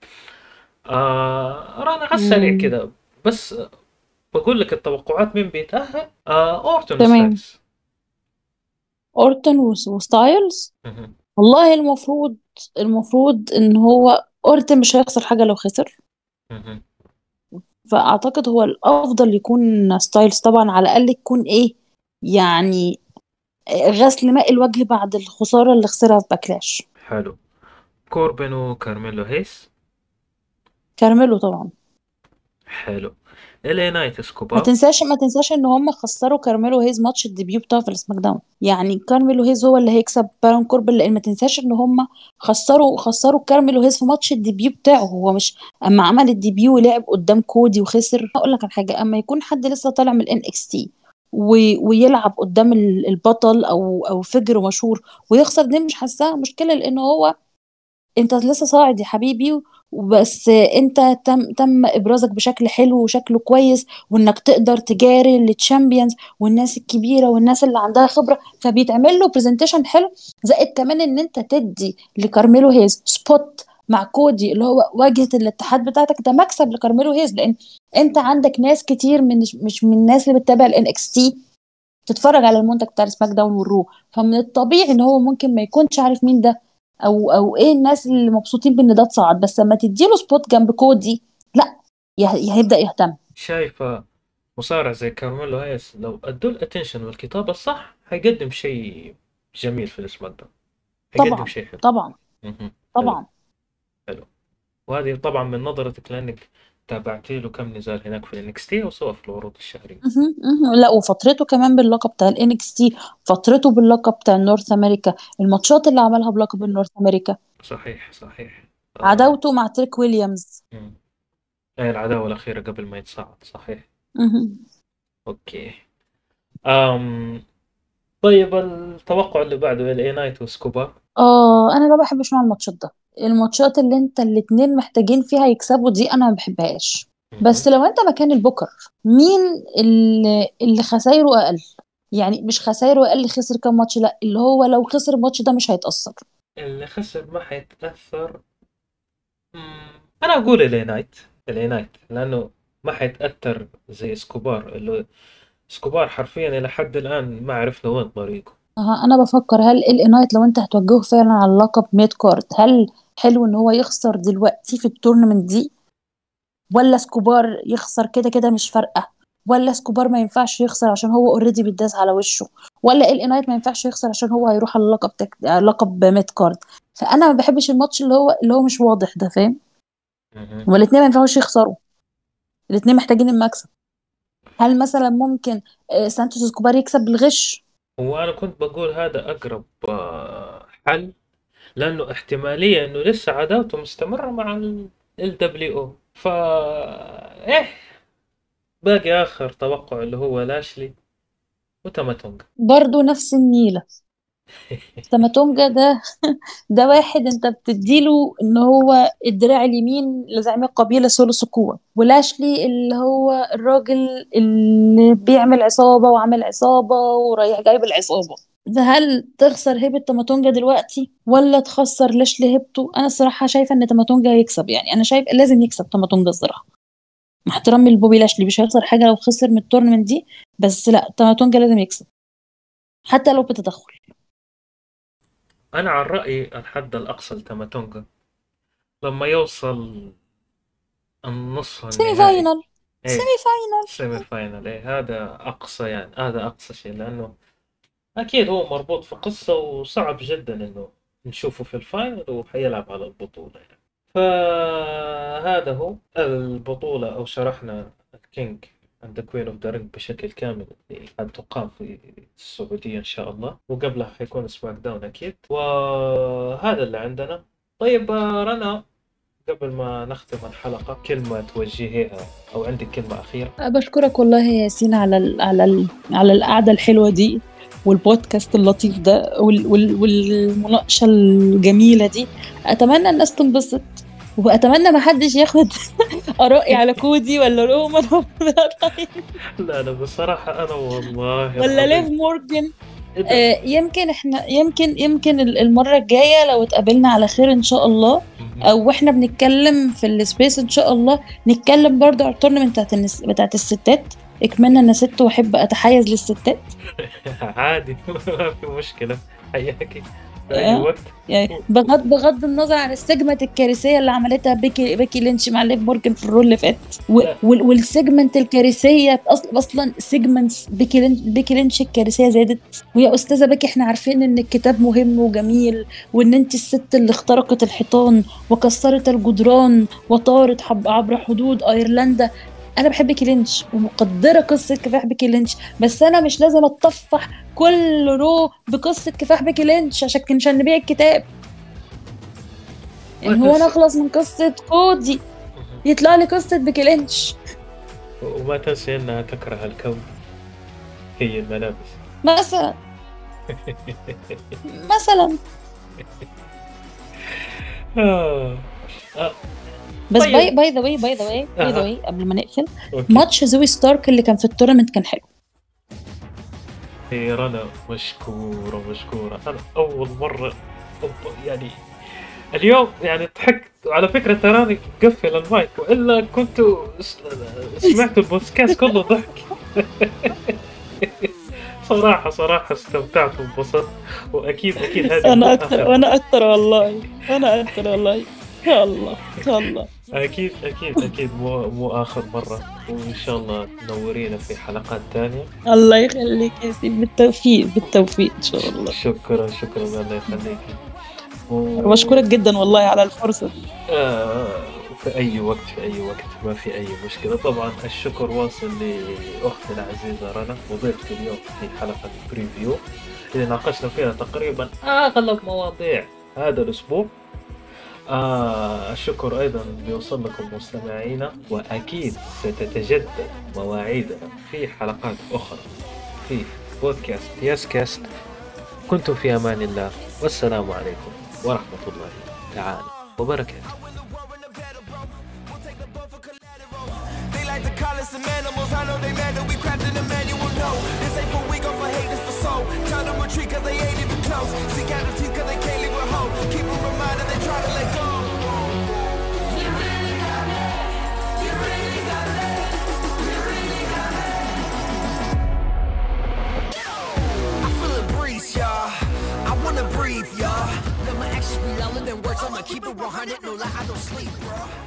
آه رانا على السريع مم. كذا بس بقول لك التوقعات مين بيتأهل آه اورتن تمام ستايلز اورتون وس- وستايلز مهم. والله المفروض المفروض ان هو اورتون مش هيخسر حاجة لو خسر مهم. فاعتقد هو الافضل يكون ستايلز طبعا على الاقل يكون ايه يعني غسل ماء الوجه بعد الخسارة اللي خسرها في باكلاش حلو كوربين وكارميلو هيس كارميلو طبعا حلو ال اي نايت ما اسكوبار تنساش ما تنساش ان هم خسروا كارميلو هيز ماتش الديبيو بتاعه في السماك داون يعني كارميلو هيز هو اللي هيكسب بارون كوربن لان ما تنساش ان هم خسروا خسروا كارميلو هيز في ماتش الديبيو بتاعه هو مش اما عمل الديبيو ولعب قدام كودي وخسر هقول لك على حاجه اما يكون حد لسه طالع من الان اكس تي ويلعب قدام ال- البطل او او فجر مشهور ويخسر دي مش حاساها مشكله لان هو انت لسه صاعد يا حبيبي وبس انت تم تم ابرازك بشكل حلو وشكله كويس وانك تقدر تجاري التشامبيونز والناس الكبيره والناس اللي عندها خبره فبيتعمل له برزنتيشن حلو زائد كمان ان انت تدي لكارميلو هيز سبوت مع كودي اللي هو واجهه الاتحاد بتاعتك ده مكسب لكارميلو هيز لان انت عندك ناس كتير من مش من الناس اللي بتتابع الان اكس تي تتفرج على المنتج بتاع السماك داون والرو فمن الطبيعي ان هو ممكن ما يكونش عارف مين ده او او ايه الناس اللي مبسوطين بان ده اتصعد بس لما تديله سبوت جنب كودي لا يه- هيبدأ يهتم شايفة مصارع زي كارميلو هيس لو ادوا الاتنشن والكتابة الصح حيقدم شيء جميل في السماك داون حيقدم طبعا شيء حلو طبعا مهم. حلو طبعا حلو وهذه طبعا من نظرتك لانك تابعتي له كم نزال هناك في الانكس تي او سواء في العروض الشهرية مهم، مهم. لا وفترته كمان باللقب بتاع الان اكس تي فترته باللقب بتاع النورث امريكا الماتشات اللي عملها بلقب النورث امريكا صحيح صحيح آه. عداوته مع تريك ويليامز مم. هي العداوة الأخيرة قبل ما يتصعد صحيح مهم. اوكي أم طيب التوقع اللي بعده ال اي نايت وسكوبا اه انا ما بحبش نوع الماتشات ده الماتشات اللي انت الاتنين محتاجين فيها يكسبوا دي انا ما بحبهاش بس لو انت مكان البوكر مين اللي, اللي خسايره اقل يعني مش خسايره اقل خسر كام ماتش لا اللي هو لو خسر الماتش ده مش هيتأثر اللي خسر ما حيتأثر مم. أنا أقول ال اي نايت ال اي نايت لأنه ما حيتأثر زي سكوبار اللي سكوبار حرفيا إلى حد الآن ما عرفنا وين طريقه اه انا بفكر هل ال نايت لو انت هتوجهه فعلا على اللقب ميد كارد هل حلو ان هو يخسر دلوقتي في التورنمنت دي ولا سكوبار يخسر كده كده مش فارقه ولا سكوبار ما ينفعش يخسر عشان هو اوريدي بيداس على وشه ولا ال نايت ما ينفعش يخسر عشان هو هيروح على اللقب تك... لقب ميد كارد فانا ما بحبش الماتش اللي هو اللي هو مش واضح ده فاهم مهم. هما الاثنين ما ينفعوش يخسروا الاثنين محتاجين المكسب هل مثلا ممكن آه، سانتوس اسكوبار يكسب بالغش وأنا كنت بقول هذا أقرب آه، حل لأنه احتمالية إنه لسه عداوته مستمرة مع ال دبليو فا إيه باقي آخر توقع اللي هو لاشلي وتاماتونج برضو نفس النيلة تاماتونجا ده ده واحد انت بتديله ان هو الدراع اليمين لزعيم القبيلة سولو سكوا ولاشلي اللي هو الراجل اللي بيعمل عصابة وعامل عصابة ورايح جايب العصابة ده هل تخسر هيبة تاماتونجا دلوقتي ولا تخسر ليش هيبته انا الصراحة شايفة ان تاماتونجا يكسب يعني انا شايف لازم يكسب تاماتونجا الصراحة مع احترامي لبوبي لاشلي مش هيخسر حاجة لو خسر من التورنمنت دي بس لا تاماتونجا لازم يكسب حتى لو بتدخل أنا عن رأيي الحد الأقصى لتاماتونجا لما يوصل النصف سيمي النهائي فاينل إيه سيمي فاينل سيمي فاينل إيه هذا أقصى يعني هذا أقصى شيء لأنه أكيد هو مربوط في قصة وصعب جدا إنه نشوفه في الفاينل وحيلعب على البطولة يعني فهذا هو البطولة أو شرحنا الكينج عند كوين اوف ذا رينج بشكل كامل اللي حتقام في السعودية إن شاء الله وقبلها حيكون سماك داون أكيد وهذا اللي عندنا طيب آه، رنا قبل ما نختم الحلقة كلمة توجهيها أو عندك كلمة أخيرة بشكرك والله يا ياسين على ال على ال على القعدة الحلوة دي والبودكاست اللطيف ده وال وال والمناقشة الجميلة دي أتمنى الناس تنبسط وأتمنى ما حدش ياخد آرائي على كودي ولا رومان لا لا بصراحة أنا والله ولا العظيم ليف مورجن إيه ده؟ آه، يمكن احنا يمكن يمكن ال- المرة الجاية لو اتقابلنا على خير ان شاء الله مهم. او واحنا بنتكلم في السبيس ان شاء الله نتكلم برضو على التورنمنت بتاعت النس... بتاعت الستات اكملنا انا ست واحب اتحيز للستات عادي ما في مشكلة حياكي في أي آه. وقت يعني بغض بغض النظر عن السيجمنت الكارثيه اللي عملتها بيكي بيكي لينش مع ليف مورجان في الرول اللي فات و- لا. وال- والسيجمنت الكارثيه اصلا اصلا سيجمنتس بيكي لينش بيكي لينش الكارثيه زادت ويا استاذه بيكي احنا عارفين ان الكتاب مهم وجميل وان انت الست اللي اخترقت الحيطان وكسرت الجدران وطارت حب عبر حدود ايرلندا انا بحب بيكي لينش ومقدره قصه كفاح بيكي لينش بس انا مش لازم اتطفح كل رو بقصه كفاح بيكي لينش عشان عشان نبيع الكتاب يعني هو بس- انا اخلص من قصه كودي مهم. يطلع لي قصه بيكي لينش وما تنسي أنها تكره الكون هي الملابس مثلا مثلا آه. آه. بس طيب. باي باي ذا واي باي ذا واي باي ذا أها. واي قبل ما نقفل أوكي. ماتش زوي ستارك اللي كان في التورنمنت كان حلو هي رنا مشكورة مشكورة أنا أول مرة أب- يعني اليوم يعني ضحكت على فكرة تراني مقفل المايك وإلا كنت س- سمعت البودكاست كله ضحك صراحة صراحة استمتعت وانبسطت وأكيد أكيد هذه مو انا اكتر آخر وانا اكتر والله انا اكتر والله يا الله يا الله أكيد أكيد أكيد مو مو آخر مرة وإن شاء الله تنورينا في حلقات تانية الله يخليك يا سيدي بالتوفيق بالتوفيق ان شاء الله شكرا شكرا الله يخليكي و- بشكرك جدا والله على الفرصه دي آه في أي وقت في أي وقت ما في أي مشكلة طبعا الشكر واصل لأختنا العزيزة رنا وضيفتي اليوم في حلقة بريفيو اللي ناقشنا فيها تقريبا أغلب مواضيع هذا الأسبوع آه الشكر أيضا بيوصل لكم مستمعينا وأكيد ستتجدد مواعيدنا في حلقات أخرى في بودكاست ياس كاست كنتم في أمان الله والسلام عليكم ورحمة الله تعالى وبركاته They like to call us some animals. I know they mad that we crafted a manual. No, this ain't for weak or for hate, it's for soul. Tell them retreat cause they ain't even close. See casualties cause they can't leave a hoe. Keep them reminded they try to let go. I feel a breeze, y'all. I wanna breathe, y'all. Let my actions be louder than words. I'ma keep it 100, no lie, I don't sleep, bro.